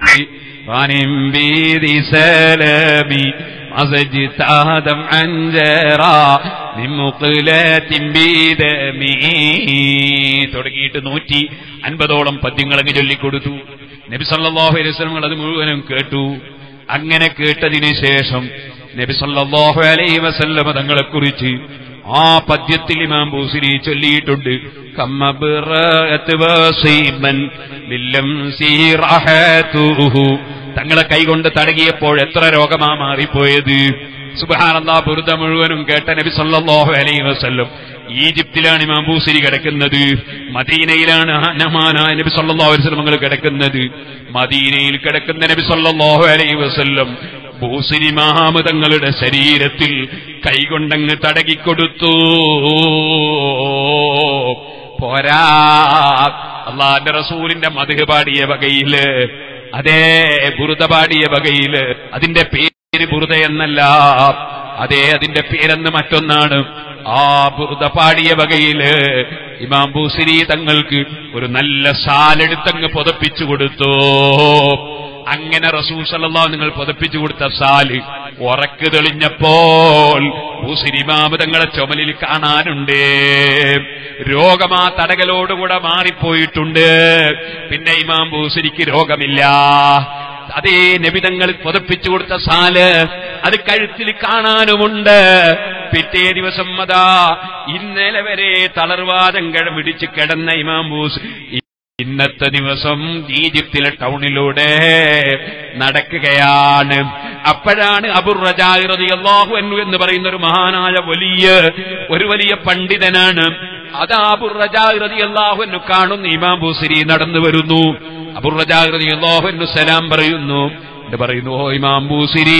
سلامي مزجتادم അഞ്ചറാ നിമ്മുക്കിലേത്തിൻ ബീദമീ തുടങ്ങിയിട്ട് നൂറ്റി അൻപതോളം പദ്യങ്ങളങ്ങ് ചൊല്ലിക്കൊടുത്തു നബി സല്ലല്ലാഹു അലൈഹി വസല്ലം അത് മുഴുവനും കേട്ടു അങ്ങനെ കേട്ടതിന് ശേഷം നബി സല്ലല്ലാഹു അലൈഹി വസല്ലം തങ്ങളെക്കുറിച്ച് ആ പദ്യത്തിൽ ഇമാം ബൂസിരി ചൊല്ലിയിട്ടുണ്ട് കമ്മബിറഅത്ത് വസീമൻ ബില്ലം സീറഹതുഹു തങ്ങളെ കൈകൊണ്ട് തടകിയപ്പോൾ എത്ര രോഗമാ മാറിപ്പോയത് സുബഹാനല്ലാ ബുറുദ മുഴുവനും കേട്ട നബി സല്ലല്ലാഹു അലൈഹി വസല്ലം ഈജിപ്തിലാണ് ഇമാം ബൂസിരി കിടക്കുന്നത് മദീനയിലാണ് നമാനായ നബി സല്ലല്ലാഹു അലൈഹി വസല്ലം നിങ്ങൾ കിടക്കുന്നത് മദീനയിൽ കിടക്കുന്ന നബി സല്ലല്ലാഹു അലൈഹി വസല്ലം ഭൂസിരി മഹാമതങ്ങളുടെ ശരീരത്തിൽ കൈകൊണ്ടങ്ങ് തടകിക്കൊടുത്തു പോരാ അള്ളാന്റെ റസൂലിന്റെ മധു പാടിയ വകയില് അതേ ബുറുത പാടിയ വകയില് അതിന്റെ പേര് ബുറുത എന്നല്ല അതേ അതിന്റെ പേരെന്ന് മറ്റൊന്നാണ് ആ ബുറുത പാടിയ വകയില് ഇമാം ബൂസിരി തങ്ങൾക്ക് ഒരു നല്ല സാലെടുത്തങ്ങ് പുതപ്പിച്ചു കൊടുത്തു അങ്ങനെ റസൂൽ സല്ലല്ലാഹു നിങ്ങൾ പുതപ്പിച്ചു കൊടുത്ത സാല് ഉറക്ക് തെളിഞ്ഞപ്പോൾ ഭൂസിരിമാമ് തങ്ങളെ ചുമലിൽ കാണാനുണ്ട് രോഗമാ തടകലോടുകൂടെ മാറിപ്പോയിട്ടുണ്ട് പിന്നെ ഇമാം ഭൂസിരിക്ക് രോഗമില്ല അതേ നബിതങ്ങൾ പുതപ്പിച്ചു കൊടുത്ത സാല് അത് കഴുത്തിൽ കാണാനുമുണ്ട് പിറ്റേ ദിവസം അതാ ഇന്നലെ വരെ തളർവാദം കിടപിടിച്ച് കിടന്ന ഇമാം ബൂസ് ഇന്നത്തെ ദിവസം ഈജിപ്തിലെ ടൗണിലൂടെ നടക്കുകയാണ് അപ്പോഴാണ് അബുർ റജാഹു എന്നു എന്ന് പറയുന്ന ഒരു മഹാനായ വലിയ ഒരു വലിയ പണ്ഡിതനാണ് അത് അബുർ റജാഹി അള്ളാഹു എന്നു കാണുന്നു ഇമാം ബൂസിരി നടന്നു വരുന്നു അബുർ റജാഹി അള്ളാഹു എന്നു സലാം പറയുന്നു എന്ന് പറയുന്നു ഓ ഇമാം ബൂസിരി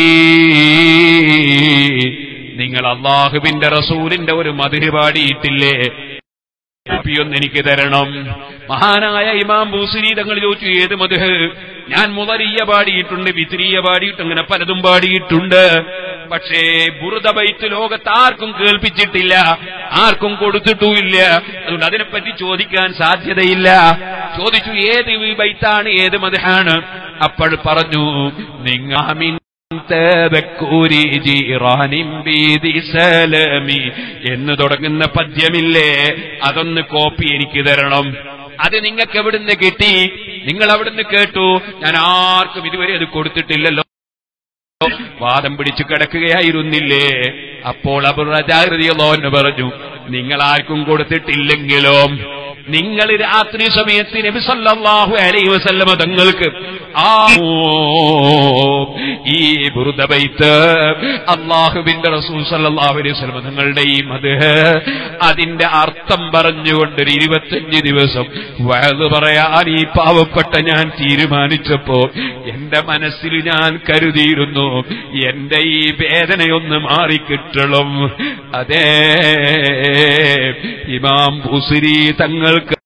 നിങ്ങൾ അള്ളാഹുവിന്റെ റസൂലിന്റെ ഒരു മധുര പാടിയിട്ടില്ലേ ഒന്ന് എനിക്ക് തരണം മഹാനായ ഇമാം ബൂസിരി തങ്ങൾ ചോദിച്ചു ഏത് മധുഹ് ഞാൻ മുതലിയ പാടിയിട്ടുണ്ട് വിത്തിരിയ പാടിയിട്ട് അങ്ങനെ പലതും പാടിയിട്ടുണ്ട് പക്ഷേ ബുറുദ ബൈത്ത് ലോകത്ത് ആർക്കും കേൾപ്പിച്ചിട്ടില്ല ആർക്കും കൊടുത്തിട്ടുമില്ല അതുകൊണ്ട് അതിനെപ്പറ്റി ചോദിക്കാൻ സാധ്യതയില്ല ചോദിച്ചു ഏത് ബൈത്താണ് ഏത് മധുഹാണ് അപ്പോൾ പറഞ്ഞു നിങ്ങാമിൻ തബക്കൂരി ജീറാനിം ബീദി സലമി എന്ന് തുടങ്ങുന്ന പദ്യമില്ലേ അതൊന്ന് കോപ്പി എനിക്ക് തരണം അത് നിങ്ങൾക്ക് എവിടുന്ന് കിട്ടി നിങ്ങൾ അവിടുന്ന് കേട്ടു ഞാൻ ആർക്കും ഇതുവരെ അത് കൊടുത്തിട്ടില്ലല്ലോ വാദം പിടിച്ചു കിടക്കുകയായിരുന്നില്ലേ അപ്പോൾ അബുർ റജാകൃതിയല്ലോ എന്ന് പറഞ്ഞു നിങ്ങൾ ആർക്കും കൊടുത്തിട്ടില്ലെങ്കിലോ നിങ്ങൾ രാത്രി സമയത്ത് നബി സല്ലല്ലാഹു അലൈഹി വസല്ലമ തങ്ങൾക്ക് ആ ഈ ബുറുദബൈത്ത് അള്ളാഹുവിന്റെ റസൂൽ സല്ലല്ലാഹു അലൈഹി വസല്ലമ തങ്ങളുടെ ഈ മത് അതിന്റെ അർത്ഥം പറഞ്ഞുകൊണ്ട് ഒരു ഇരുപത്തഞ്ച് ദിവസം വയത് പറയാൻ ഈ പാവപ്പെട്ട ഞാൻ തീരുമാനിച്ചപ്പോ എന്റെ മനസ്സിൽ ഞാൻ കരുതിയിരുന്നു എന്റെ ഈ വേദനയൊന്ന് മാറിക്കിട്ടണം അതേ ഇമാം ബുസിരി തങ്ങൾക്ക്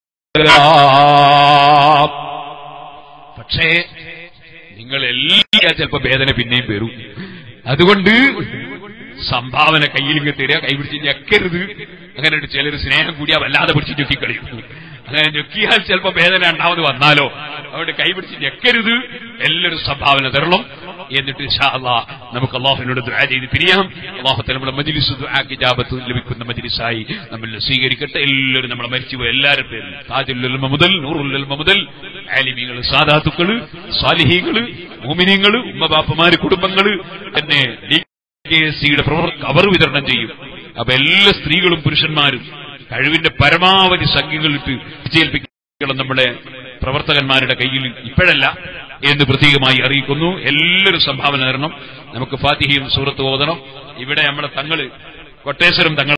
പക്ഷേ നിങ്ങൾ എല്ലാ ചിലപ്പോ വേദന പിന്നെയും വരും അതുകൊണ്ട് സംഭാവന കയ്യിൽ ഇങ്ങ് തരിക കൈ പിടിച്ച് ഞെക്കരുത് അങ്ങനെ ചിലർ സ്നേഹം കൂടിയാ വല്ലാതെ പിടിച്ച് ഞെക്കിക്കളിയും അങ്ങനെ ഞെക്കിയാൽ ചിലപ്പോ വേദന രണ്ടാമത് വന്നാലോ അതുകൊണ്ട് കൈ പിടിച്ച് ഞെക്കരുത് എല്ലാവരും സംഭാവന തരണം എന്നിട്ട് ഇൻഷാ അല്ലാ നമുക്ക് അള്ളാഹുവിനോട് ദുആ ചെയ്ത് പിരിയാം അള്ളാഹു നമ്മുടെ മജ്ലിസ് ദുആ കിജാബത്ത് ലഭിക്കുന്ന മജ്ലിസായി നമ്മൾ സ്വീകരിക്കട്ടെ എല്ലാവരും നമ്മളെ മരിച്ചുപോയ എല്ലാവരും പേരും താജുൽ മുതൽ നൂറുൽ മുതൽ ആലിമീങ്ങള് സാദാത്തുക്കള് സാലിഹീങ്ങള് മോമിനിങ്ങള് ഉമ്മബാപ്പമാര് കുടുംബങ്ങള് എന്നെ കെ എസ് സിയുടെ പ്രവർത്തക അവർ വിതരണം ചെയ്യും അപ്പൊ എല്ലാ സ്ത്രീകളും പുരുഷന്മാരും കഴിവിന്റെ പരമാവധി സംഖ്യകളിട്ട് വിജയിപ്പിക്കണം നമ്മുടെ പ്രവർത്തകന്മാരുടെ കയ്യിൽ ഇപ്പോഴല്ല എന്ന് പ്രത്യേകമായി അറിയിക്കുന്നു എല്ലാവരും സംഭാവന തരണം നമുക്ക് ഫാത്തിഹയും സൂറത്ത് ഓതണം ഇവിടെ നമ്മുടെ തങ്ങള് കൊട്ടേശ്വരം തങ്ങൾ